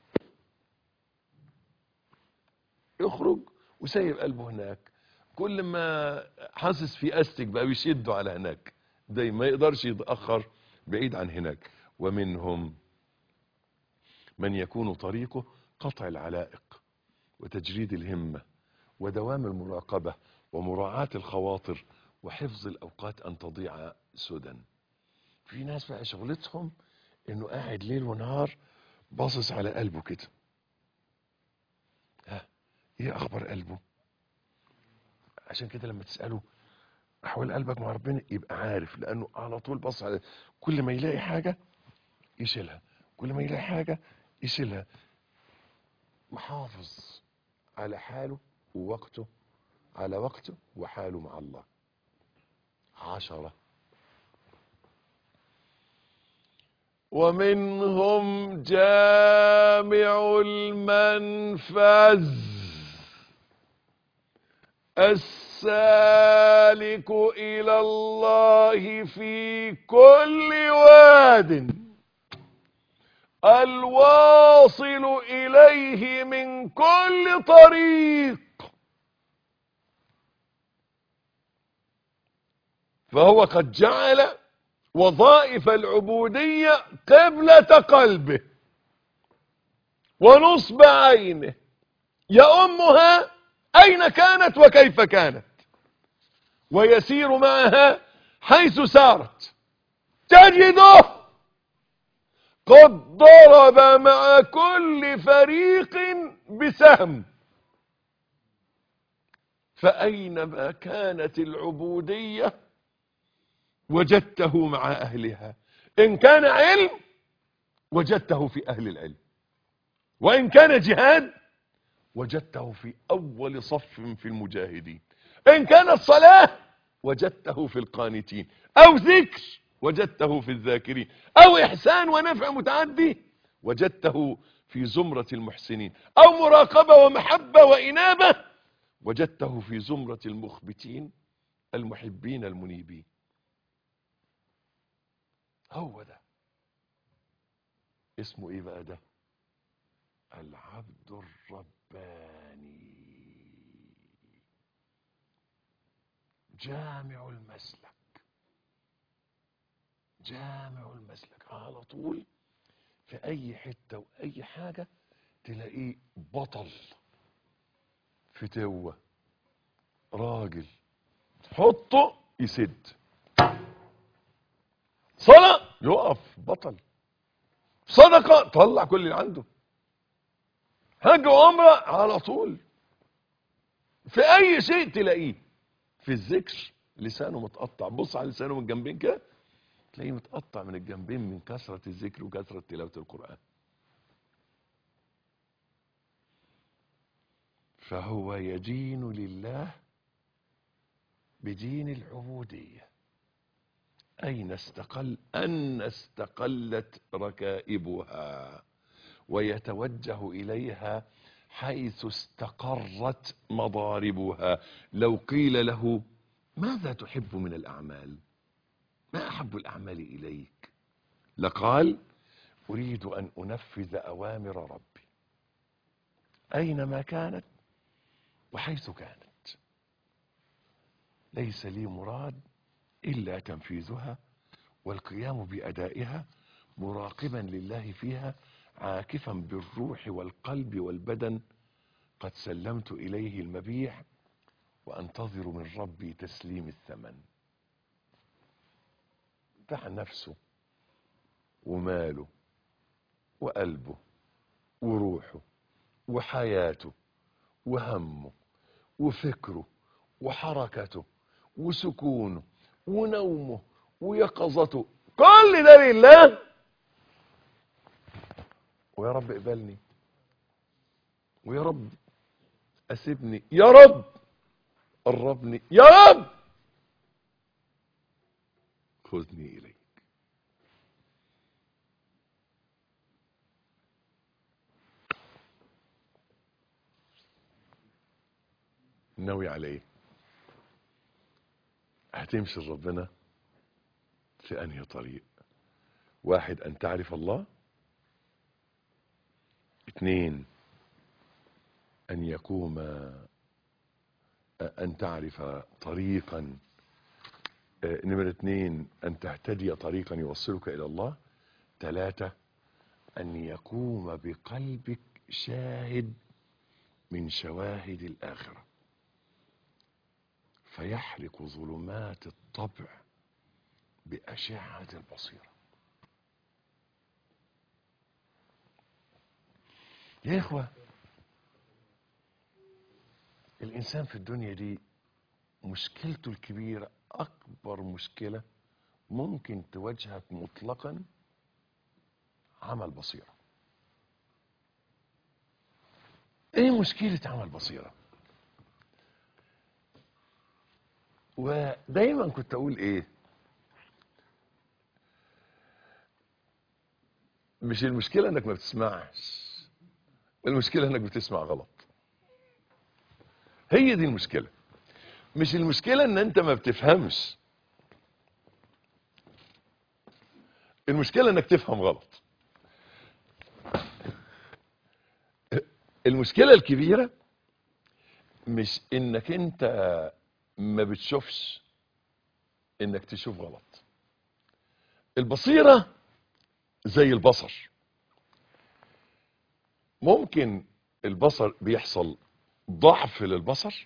يخرج وسايب قلبه هناك كل ما حاسس في أستك بقى بيشده على هناك ده ما يقدرش يتأخر بعيد عن هناك ومنهم من يكون طريقه قطع العلائق وتجريد الهمة ودوام المراقبة ومراعاة الخواطر وحفظ الأوقات أن تضيع سدى في ناس بقى شغلتهم انه قاعد ليل ونهار باصص على قلبه كده ها ايه اخبار قلبه عشان كده لما تساله احوال قلبك مع ربنا يبقى عارف لانه على طول باصص على كل ما يلاقي حاجه يشيلها كل ما يلاقي حاجه يشيلها محافظ على حاله ووقته على وقته وحاله مع الله عشره ومنهم جامع المنفذ السالك إلى الله في كل واد الواصل إليه من كل طريق فهو قد جعل وظائف العبودية قبلة قلبه ونصب عينه يأمها أين كانت وكيف كانت ويسير معها حيث سارت تجده قد ضرب مع كل فريق بسهم فأينما كانت العبودية وجدته مع أهلها إن كان علم وجدته في أهل العلم وإن كان جهاد وجدته في أول صف في المجاهدين إن كانت صلاة وجدته في القانتين أو ذكر وجدته في الذاكرين أو إحسان ونفع متعدي وجدته في زمرة المحسنين أو مراقبة ومحبة وإنابة وجدته في زمرة المخبتين المحبين المنيبين هو ده اسمه ايه بقى ده العبد الرباني جامع المسلك جامع المسلك على طول في اي حتة واي حاجة تلاقيه بطل فتوة راجل حطه يسد صلاة يقف بطل صدقة طلع كل اللي عنده حج وعمرة على طول في اي شيء تلاقيه في الذكر لسانه متقطع بص على لسانه من الجنبين كده تلاقيه متقطع من الجنبين من كثرة الذكر وكثرة تلاوة القرآن فهو يدين لله بدين العبوديه أين استقل أن استقلت ركائبها ويتوجه إليها حيث استقرت مضاربها لو قيل له ماذا تحب من الأعمال ما أحب الأعمال إليك لقال أريد أن أنفذ أوامر ربي أينما كانت وحيث كانت ليس لي مراد إلا تنفيذها والقيام بأدائها مراقبا لله فيها عاكفا بالروح والقلب والبدن قد سلمت إليه المبيح وأنتظر من ربي تسليم الثمن دع نفسه وماله وقلبه وروحه وحياته وهمه وفكره وحركته وسكونه ونومه ويقظته كل ده لله ويا رب اقبلني ويا رب اسيبني يا رب قربني يا رب خذني اليك ناوي على ايه هتمشي لربنا في انهي طريق واحد ان تعرف الله اثنين أن يقوم أن تعرف طريقا آه، نمرة اثنين أن تهتدي طريقا يوصلك إلى الله ثلاثة أن يقوم بقلبك شاهد من شواهد الآخرة فيحرق ظلمات الطبع بأشعة البصيرة يا إخوة الإنسان في الدنيا دي مشكلته الكبيرة أكبر مشكلة ممكن تواجهك مطلقا عمل بصيرة ايه مشكلة عمل بصيرة ودايما كنت اقول ايه مش المشكلة انك ما بتسمعش المشكلة انك بتسمع غلط هي دي المشكلة مش المشكلة ان انت ما بتفهمش المشكلة انك تفهم غلط المشكلة الكبيرة مش انك انت ما بتشوفش انك تشوف غلط البصيرة زي البصر ممكن البصر بيحصل ضعف للبصر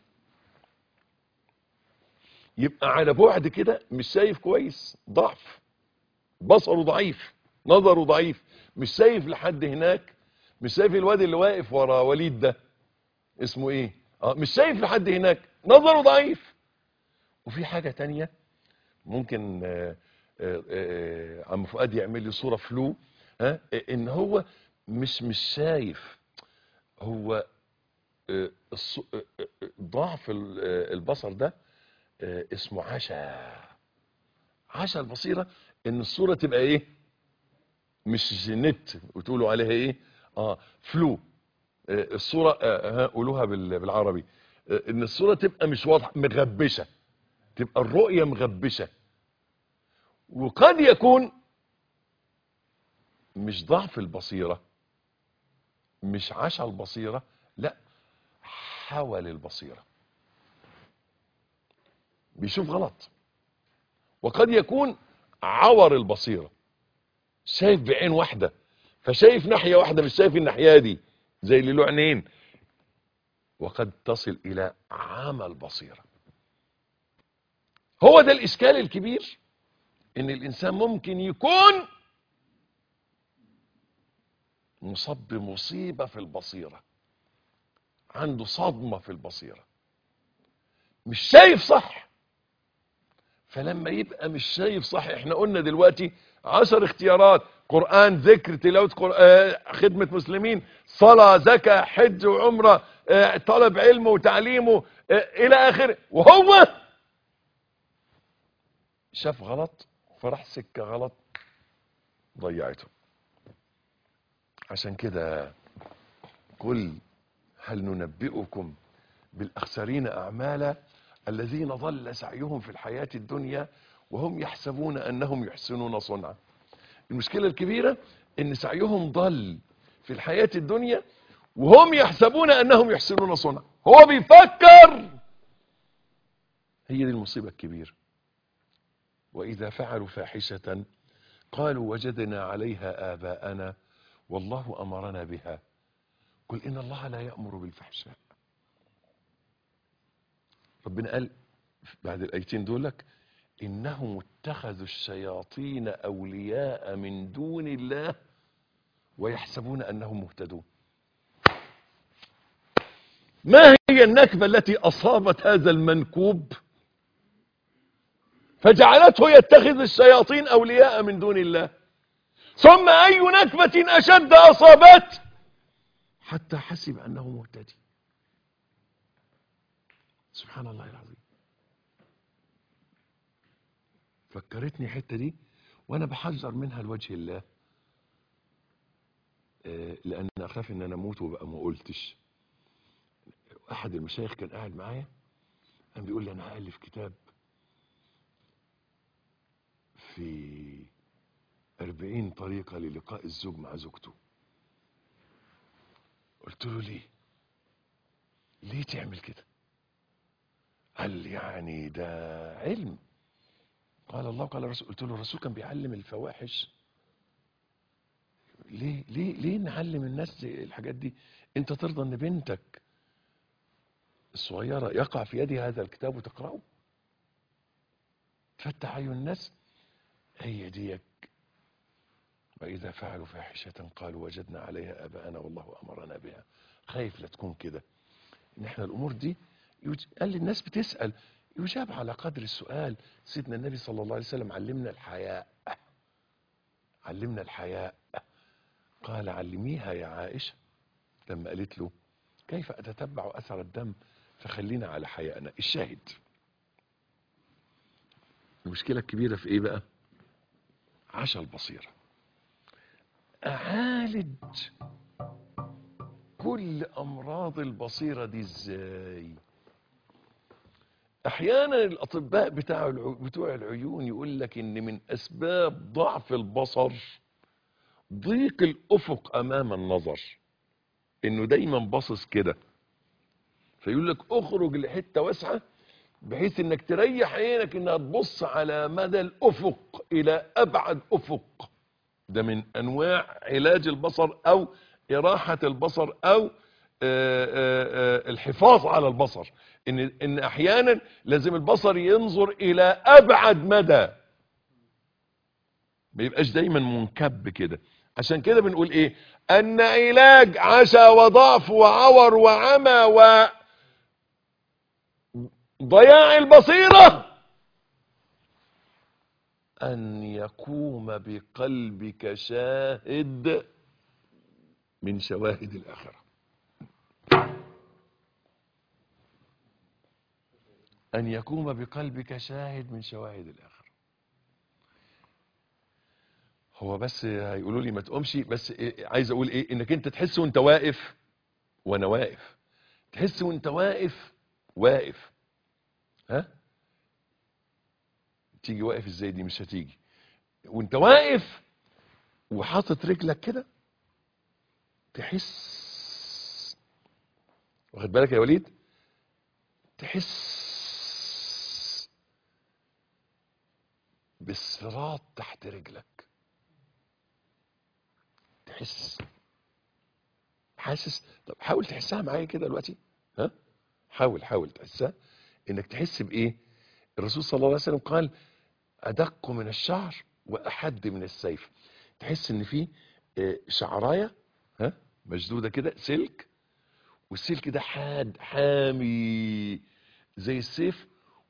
يبقى على بعد كده مش شايف كويس ضعف بصره ضعيف نظره ضعيف مش شايف لحد هناك مش شايف الواد اللي واقف ورا وليد ده اسمه ايه اه مش شايف لحد هناك نظره ضعيف وفي حاجة تانية ممكن آه، آه، آه، عم فؤاد يعمل لي صورة فلو ها آه، ان هو مش مش شايف هو آه، الص- آه، آه، آه، ضعف ال- آه، البصر ده آه، اسمه عشا عشا البصيرة ان الصورة تبقى ايه مش نت وتقولوا عليها ايه اه فلو آه، الصورة آه، ها قولوها بال- بالعربي آه، ان الصورة تبقى مش واضحة مغبشة تبقى الرؤية مغبشة وقد يكون مش ضعف البصيرة مش عشا البصيرة لا حول البصيرة بيشوف غلط وقد يكون عور البصيرة شايف بعين واحدة فشايف ناحية واحدة مش شايف الناحية دي زي اللي له عينين وقد تصل إلى عمى البصيرة هو ده الإشكال الكبير إن الإنسان ممكن يكون مصاب بمصيبة في البصيرة عنده صدمة في البصيرة مش شايف صح فلما يبقى مش شايف صح احنا قلنا دلوقتي عشر اختيارات قرآن ذكر تلاوة قرآن خدمة مسلمين صلاة زكاة حج وعمرة آه، طلب علمه وتعليمه آه، الى اخره وهو شاف غلط فراح سكة غلط ضيعته عشان كده قل هل ننبئكم بالأخسرين أعمالا الذين ضل سعيهم في الحياة الدنيا وهم يحسبون أنهم يحسنون صنعا المشكلة الكبيرة أن سعيهم ضل في الحياة الدنيا وهم يحسبون أنهم يحسنون صنعا هو بيفكر هي دي المصيبة الكبيرة وإذا فعلوا فاحشة قالوا وجدنا عليها آباءنا والله أمرنا بها قل إن الله لا يأمر بالفحشاء ربنا قال بعد الآيتين دولك إنهم اتخذوا الشياطين أولياء من دون الله ويحسبون أنهم مهتدون ما هي النكبة التي أصابت هذا المنكوب فجعلته يتخذ الشياطين أولياء من دون الله ثم أي نكبة أشد أصابت حتى حسب أنه مهتدي سبحان الله العظيم فكرتني الحته دي وانا بحذر منها لوجه الله آه، لان اخاف ان انا اموت وبقى ما قلتش احد المشايخ كان قاعد معايا كان بيقول لي انا هالف كتاب في أربعين طريقة للقاء الزوج مع زوجته قلت له ليه ليه تعمل كده قال يعني ده علم قال الله قال الرسول قلت له الرسول كان بيعلم الفواحش ليه ليه ليه نعلم الناس دي الحاجات دي انت ترضى ان بنتك الصغيره يقع في يدها هذا الكتاب وتقراه تفتح عيون الناس هي ديك وإذا فعلوا فاحشة قالوا وجدنا عليها آباءنا والله أمرنا بها خايف لا تكون كده إن إحنا الأمور دي يج... قال لي الناس بتسأل يجاب على قدر السؤال سيدنا النبي صلى الله عليه وسلم علمنا الحياء علمنا الحياء قال علميها يا عائشة لما قالت له كيف أتتبع أثر الدم فخلينا على حيائنا الشاهد المشكلة الكبيرة في إيه بقى عشا البصيرة أعالج كل أمراض البصيرة دي إزاي أحيانا الأطباء بتاع الع- بتوع العيون يقول لك إن من أسباب ضعف البصر ضيق الأفق أمام النظر إنه دايما باصص كده فيقول لك اخرج لحتة واسعة بحيث انك تريح عينك انها تبص على مدى الافق الى ابعد افق ده من انواع علاج البصر او اراحة البصر او آه، آه، آه، الحفاظ على البصر ان ان احيانا لازم البصر ينظر الى ابعد مدى ما يبقاش دايما منكب كده عشان كده بنقول ايه ان علاج عشا وضعف وعور وعمى و ضياع البصيرة أن يقوم بقلبك شاهد من شواهد الآخرة أن يقوم بقلبك شاهد من شواهد الآخرة هو بس هيقولوا لي ما تقومش بس إيه عايز أقول إيه إنك أنت تحس وأنت واقف وأنا واقف تحس وأنت واقف واقف ها تيجي واقف ازاي دي مش هتيجي وانت واقف وحاطط رجلك كده تحس واخد بالك يا وليد تحس بالصراط تحت رجلك تحس حاسس طب حاول تحسها معايا كده دلوقتي ها حاول حاول تحسها انك تحس بايه الرسول صلى الله عليه وسلم قال ادق من الشعر واحد من السيف تحس ان في آه، شعرايه ها مشدوده كده سلك والسلك ده حاد حامي زي السيف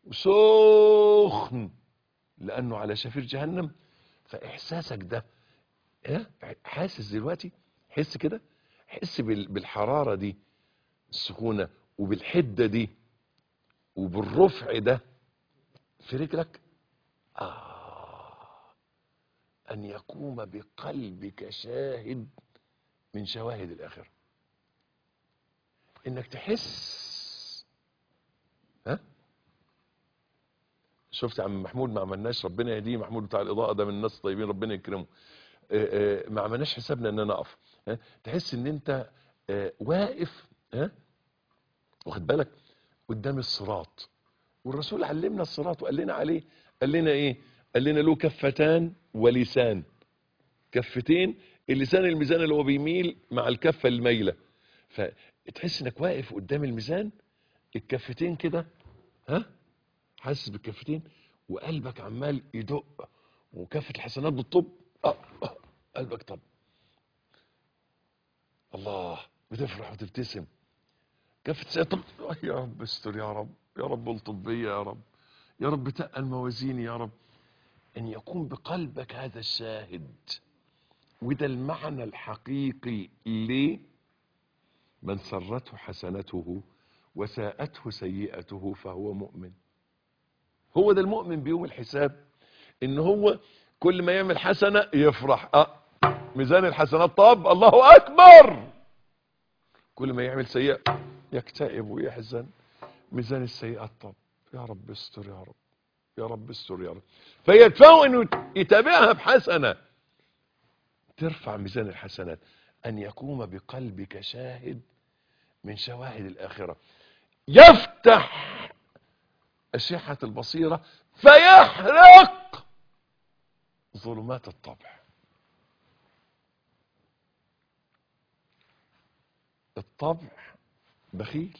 وسخن لانه على شفير جهنم فاحساسك ده ها حاسس دلوقتي حس كده حس بال- بالحراره دي السخونه وبالحده دي وبالرفع ده في رجلك آه أن يقوم بقلبك شاهد من شواهد الآخرة إنك تحس ها شفت يا عم محمود ما عملناش ربنا يهديه محمود بتاع الإضاءة ده من الناس الطيبين ربنا يكرمه آه، آه، ما عملناش حسابنا ان انا اقف ها؟ تحس ان انت آه، واقف ها واخد بالك قدام الصراط والرسول علمنا الصراط وقال لنا عليه قال لنا ايه قال لنا له كفتان ولسان كفتين اللسان الميزان اللي هو بيميل مع الكفه المايله فتحس انك واقف قدام الميزان الكفتين كده ها حاسس بالكفتين وقلبك عمال يدق وكفه الحسنات بالطب آه آه قلبك طب الله بتفرح وتبتسم كفة سيئة طب يا رب استر يا رب يا رب الطب بيا يا رب يا رب تقل موازيني يا رب ان يكون بقلبك هذا الشاهد وده المعنى الحقيقي ليه من سرته حسنته وساءته سيئته فهو مؤمن هو ده المؤمن بيوم الحساب ان هو كل ما يعمل حسنة يفرح اه ميزان الحسنات طب الله اكبر كل ما يعمل سيئة يكتئب ويحزن ميزان السيئات طب يا رب استر يا رب يا رب استر يا رب فيدفعه انه يتابعها بحسنة ترفع ميزان الحسنات أن يقوم بقلبك شاهد من شواهد الآخرة يفتح أشعة البصيرة فيحرق ظلمات الطبع الطبع بخيل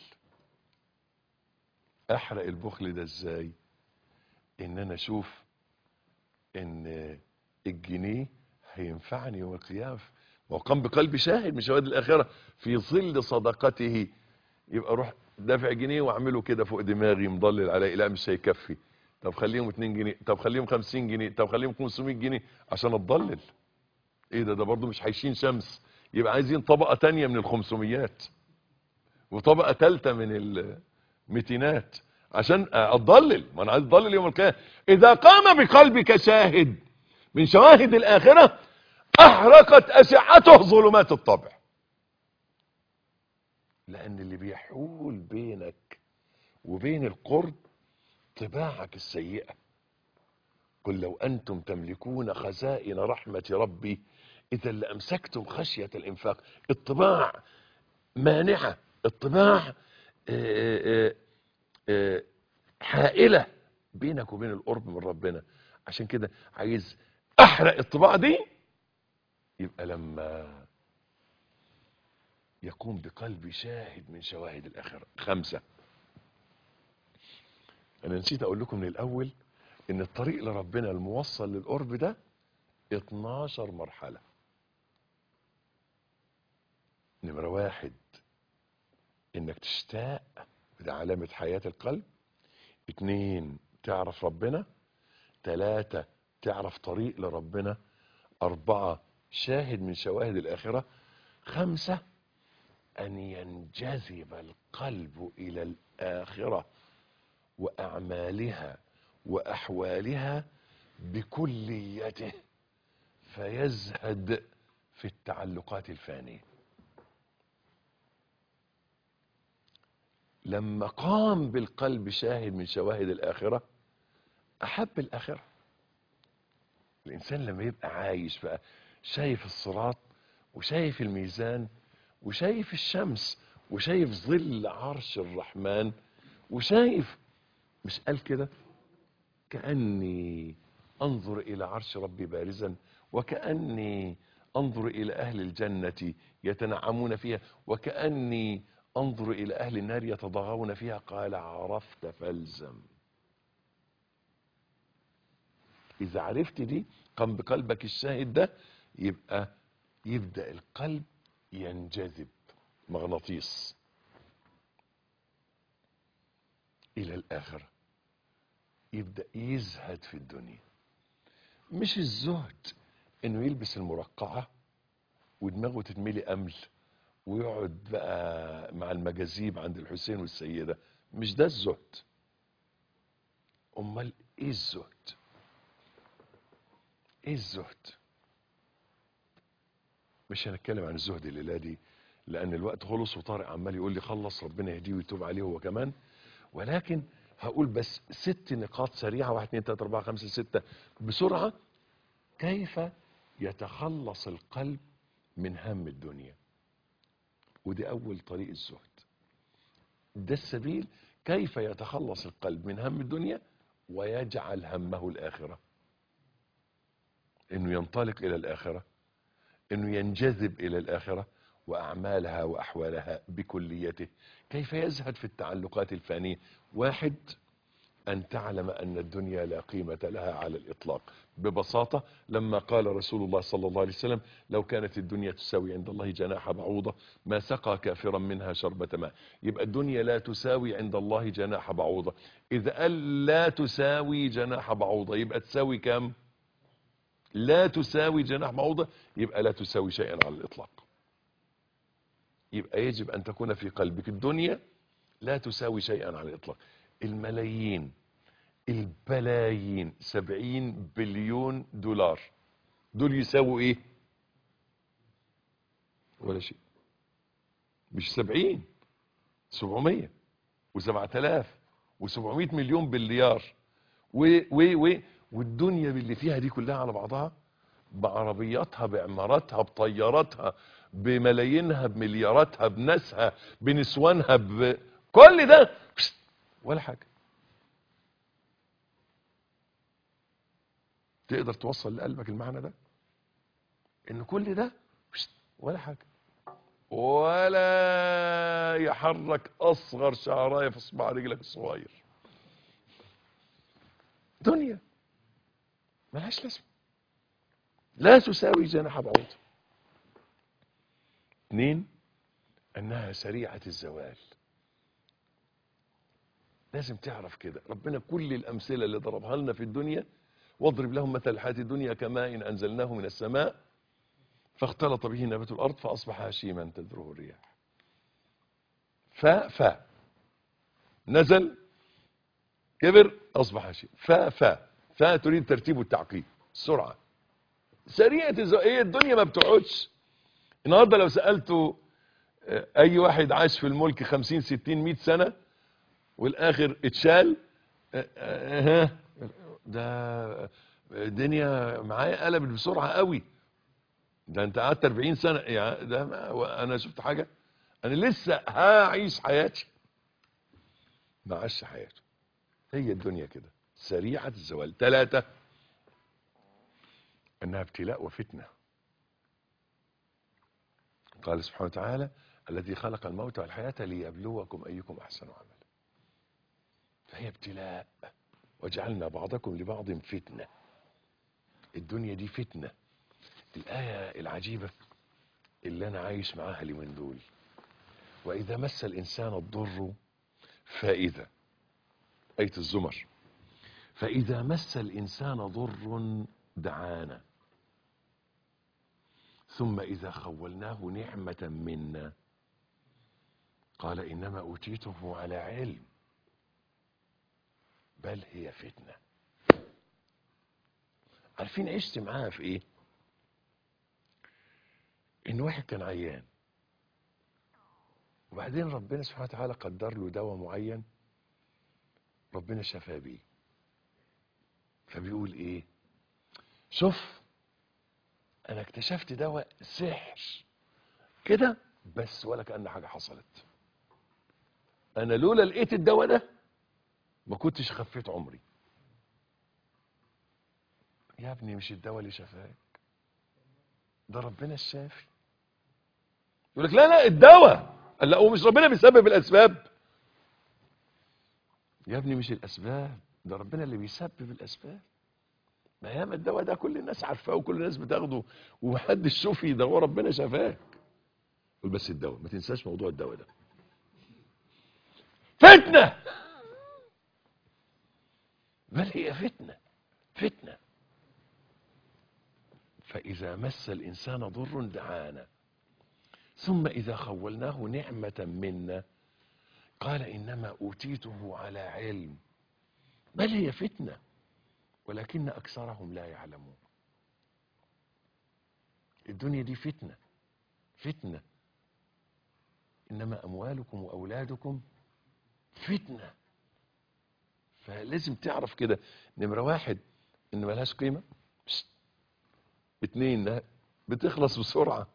احرق البخل ده ازاي ان انا اشوف ان الجنيه هينفعني يوم القيامه وقام بقلبي شاهد من شواهد الاخره في ظل صدقته يبقى اروح دافع جنيه واعمله كده فوق دماغي مضلل علي لا مش هيكفي طب خليهم 2 جنيه طب خليهم 50 جنيه طب خليهم 500 جنيه عشان اتضلل ايه ده ده برضه مش هيشين شمس يبقى عايزين طبقه تانية من الخمسميات وطبقه ثالثه من الميتينات عشان اتضلل ما انا عايز اتضلل يوم القيامه اذا قام بقلبك شاهد من شواهد الاخره احرقت اشعته ظلمات الطبع لان اللي بيحول بينك وبين القرب طباعك السيئه قل لو انتم تملكون خزائن رحمه ربي اذا لامسكتم خشيه الانفاق الطباع مانعه الطباع آآ آآ حائله بينك وبين القرب من ربنا عشان كده عايز احرق الطباع دي يبقى لما يقوم بقلبي شاهد من شواهد الاخره خمسه انا نسيت اقول لكم من الاول ان الطريق لربنا الموصل للقرب ده 12 مرحله نمره واحد انك تشتاق ده علامة حياة القلب اتنين تعرف ربنا تلاتة تعرف طريق لربنا اربعة شاهد من شواهد الاخرة خمسة ان ينجذب القلب الى الاخرة واعمالها واحوالها بكليته فيزهد في التعلقات الفانيه لما قام بالقلب شاهد من شواهد الآخرة أحب الآخرة الإنسان لما يبقى عايش بقى شايف الصراط وشايف الميزان وشايف الشمس وشايف ظل عرش الرحمن وشايف مش قال كده كأني أنظر إلى عرش ربي بارزا وكأني أنظر إلى أهل الجنة يتنعمون فيها وكأني انظر الى اهل النار يتضاغون فيها قال عرفت فالزم اذا عرفت دي قم بقلبك الشاهد ده يبقى يبدا القلب ينجذب مغناطيس الى الاخره يبدا يزهد في الدنيا مش الزهد انه يلبس المرقعه ودماغه تتملي امل ويقعد بقى مع المجاذيب عند الحسين والسيدة مش ده الزهد امال ايه الزهد ايه الزهد مش هنتكلم عن الزهد الليله دي لان الوقت خلص وطارق عمال يقول لي خلص ربنا يهديه ويتوب عليه هو كمان ولكن هقول بس ست نقاط سريعه واحد اتنين تلاته اربعه خمسه سته بسرعه كيف يتخلص القلب من هم الدنيا ودي أول طريق الزهد ده السبيل كيف يتخلص القلب من هم الدنيا ويجعل همه الآخرة إنه ينطلق إلى الآخرة إنه ينجذب إلى الآخرة وأعمالها وأحوالها بكليته كيف يزهد في التعلقات الفانية واحد أن تعلم أن الدنيا لا قيمة لها على الإطلاق ببساطة لما قال رسول الله صلى الله عليه وسلم لو كانت الدنيا تساوي عند الله جناح بعوضة ما سقى كافرا منها شربة ماء يبقى الدنيا لا تساوي عند الله جناح بعوضة إذا قال لا تساوي جناح بعوضة يبقى تساوي كم لا تساوي جناح بعوضة يبقى لا تساوي شيئا على الإطلاق يبقى يجب أن تكون في قلبك الدنيا لا تساوي شيئا على الإطلاق الملايين البلايين سبعين بليون دولار دول يساووا ايه ولا شيء مش سبعين سبعمية وسبعة الاف وسبعمية مليون بليار و و و والدنيا اللي فيها دي كلها على بعضها بعربياتها بعماراتها بطياراتها بملايينها بملياراتها بناسها بنسوانها بكل ده بشت، ولا حاجة تقدر توصل لقلبك المعنى ده ان كل ده بشت، ولا حاجة ولا يحرك اصغر شعرايه في صباع رجلك الصغير دنيا ملهاش لازمه لا تساوي جناح بعوض اثنين انها سريعه الزوال لازم تعرف كده ربنا كل الامثله اللي ضربها لنا في الدنيا واضرب لهم مثل الحياه الدنيا كماء إن انزلناه من السماء فاختلط به نبات الارض فاصبح هشيما تذروه الرياح ف ف نزل كبر اصبح هشيم ف ف ف تريد ترتيب التعقيب السرعه سريعه الزو... ايه الدنيا ما بتقعدش النهارده لو سالته آه، اي واحد عاش في الملك 50 60 100 سنه والاخر اتشال آه، آه، ها ده الدنيا معايا قلبت بسرعه قوي ده انت قعدت 40 سنه يعني ده ما انا شفت حاجه انا لسه هعيش حياتي ما عاش حياته هي الدنيا كده سريعه الزوال ثلاثه انها ابتلاء وفتنه قال سبحانه وتعالى الذي خلق الموت والحياه ليبلوكم ايكم احسن عملا فهي ابتلاء وجعلنا بعضكم لبعض فتنه الدنيا دي فتنه الآية العجيبة اللي أنا عايش معاها اليومين دول وإذا مس الإنسان الضر فإذا آية الزمر فإذا مس الإنسان ضر دعانا ثم إذا خولناه نعمة منا قال إنما أوتيته على علم بل هي فتنة عارفين عشت معاها في إيه ان واحد كان عيان وبعدين ربنا سبحانه وتعالى قدر له دواء معين ربنا شفاه بيه فبيقول ايه شوف انا اكتشفت دواء سحر كده بس ولا كأن حاجة حصلت انا لولا لقيت الدواء ده ما كنتش خفيت عمري يا ابني مش الدواء اللي شفاك ده ربنا الشافي يقول لك لا لا الدواء قال لا ومش ربنا بيسبب الاسباب يا ابني مش الاسباب ده ربنا اللي بيسبب الاسباب ما ياما الدواء ده كل الناس عارفاه وكل الناس بتاخده ومحدش شوفي ده هو ربنا شفاك قول بس الدواء ما تنساش موضوع الدواء ده فتنه بل هي فتنه فتنه فإذا مس الإنسان ضر دعانا ثم إذا خولناه نعمة منا قال إنما أوتيته على علم بل هي فتنة ولكن أكثرهم لا يعلمون الدنيا دي فتنة فتنة إنما أموالكم وأولادكم فتنة فلازم تعرف كده نمرة واحد إن ملهاش قيمة بشت. اتنين إنها بتخلص بسرعة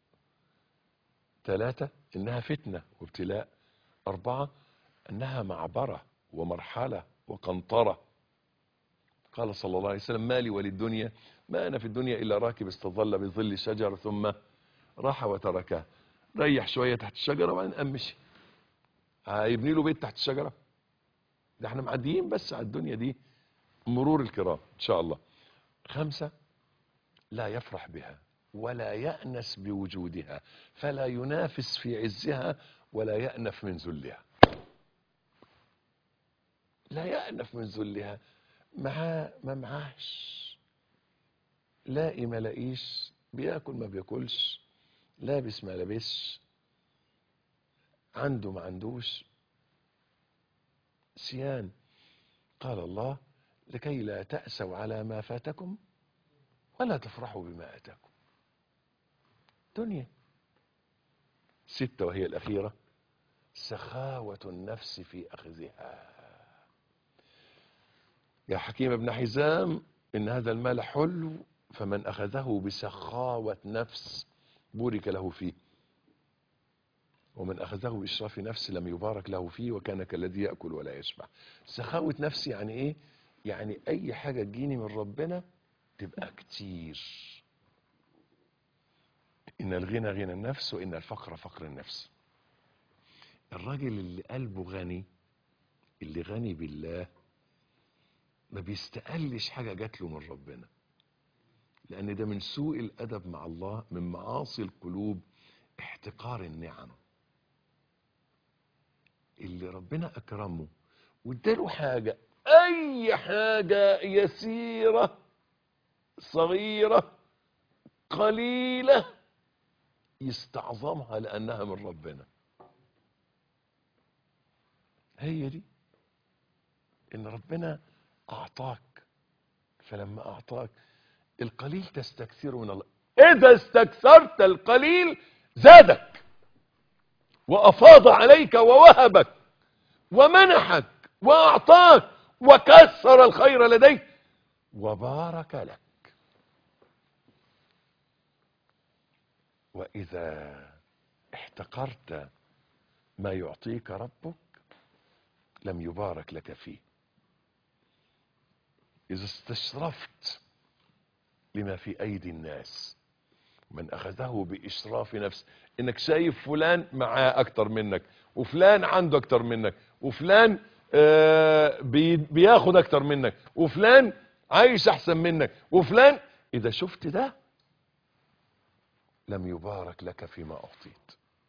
ثلاثة إنها فتنة وابتلاء أربعة أنها معبرة ومرحلة وقنطرة قال صلى الله عليه وسلم مالي وللدنيا ما أنا في الدنيا إلا راكب استظل بظل شجر ثم راح وتركه ريح شوية تحت الشجرة وبعدين قام مشي هيبني له بيت تحت الشجرة ده احنا معديين بس على الدنيا دي مرور الكرام إن شاء الله خمسة لا يفرح بها ولا يأنس بوجودها فلا ينافس في عزها ولا يأنف من ذلها لا يأنف من ذلها معاه ما معاش لاقي ما لاقيش بياكل ما بياكلش لابس ما لابسش عنده ما عندوش سيان قال الله لكي لا تأسوا على ما فاتكم ولا تفرحوا بما أتاكم دنيا ستة وهي الأخيرة سخاوة النفس في أخذها يا حكيم ابن حزام إن هذا المال حلو فمن أخذه بسخاوة نفس بورك له فيه ومن أخذه بإشراف نفس لم يبارك له فيه وكان كالذي يأكل ولا يشبع سخاوة نفسي يعني إيه يعني أي حاجة تجيني من ربنا تبقى كتير إن الغنى غنى النفس وإن الفقر فقر النفس الراجل اللي قلبه غني اللي غني بالله ما بيستقلش حاجة جات له من ربنا لأن ده من سوء الأدب مع الله من معاصي القلوب احتقار النعم اللي ربنا أكرمه واداله حاجة أي حاجة يسيرة صغيرة قليلة يستعظمها لأنها من ربنا هي دي إن ربنا أعطاك فلما أعطاك القليل تستكثره من الله إذا استكثرت القليل زادك وأفاض عليك ووهبك ومنحك وأعطاك وكسر الخير لديك وبارك لك وإذا احتقرت ما يعطيك ربك لم يبارك لك فيه إذا استشرفت لما في أيدي الناس من أخذه بإشراف نفس إنك شايف فلان معاه أكتر منك وفلان عنده أكتر منك وفلان آه بي بياخد أكتر منك وفلان عايش أحسن منك وفلان إذا شفت ده لم يبارك لك فيما أعطيت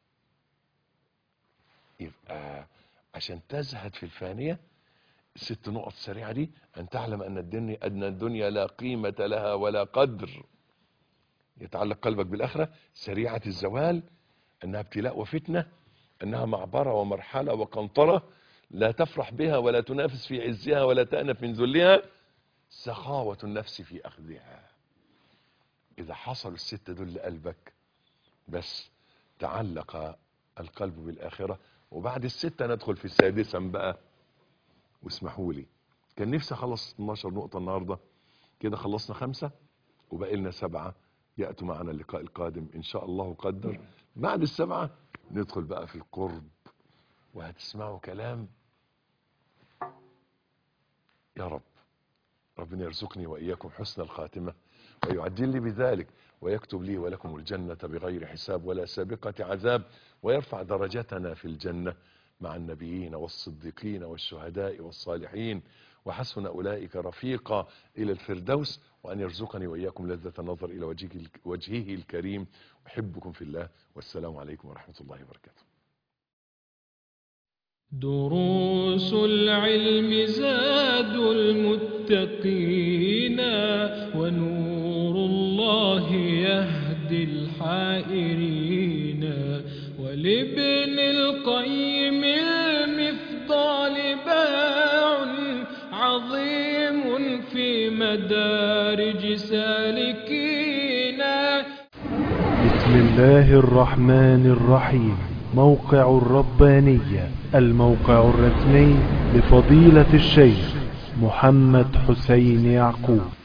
يبقى عشان تزهد في الفانية الست نقط سريعة دي أن تعلم أن الدنيا, أن الدنيا لا قيمة لها ولا قدر يتعلق قلبك بالآخرة سريعة الزوال أنها ابتلاء وفتنة أنها معبرة ومرحلة وقنطرة لا تفرح بها ولا تنافس في عزها ولا تأنف من ذلها سخاوة النفس في أخذها إذا حصل الست دول لقلبك بس تعلق القلب بالآخرة وبعد الستة ندخل في السادسة بقى واسمحوا لي كان نفسي اخلص 12 نقطة النهاردة كده خلصنا خمسة وبقى لنا سبعة يأتوا معنا اللقاء القادم إن شاء الله قدر بعد السبعة ندخل بقى في القرب وهتسمعوا كلام يا رب ربنا يرزقني وإياكم حسن الخاتمة ويعجل لي بذلك ويكتب لي ولكم الجنة بغير حساب ولا سابقة عذاب ويرفع درجتنا في الجنة مع النبيين والصديقين والشهداء والصالحين وحسن أولئك رفيقا إلى الفردوس وأن يرزقني وإياكم لذة النظر إلى وجهه, وجهه الكريم أحبكم في الله والسلام عليكم ورحمة الله وبركاته دروس العلم زاد المتقين ونور الله يهدي الحائرين ولابن القيم المفضال باع عظيم في مدارج سالكين بسم الله الرحمن الرحيم موقع الربانية الموقع الرسمي لفضيلة الشيخ محمد حسين يعقوب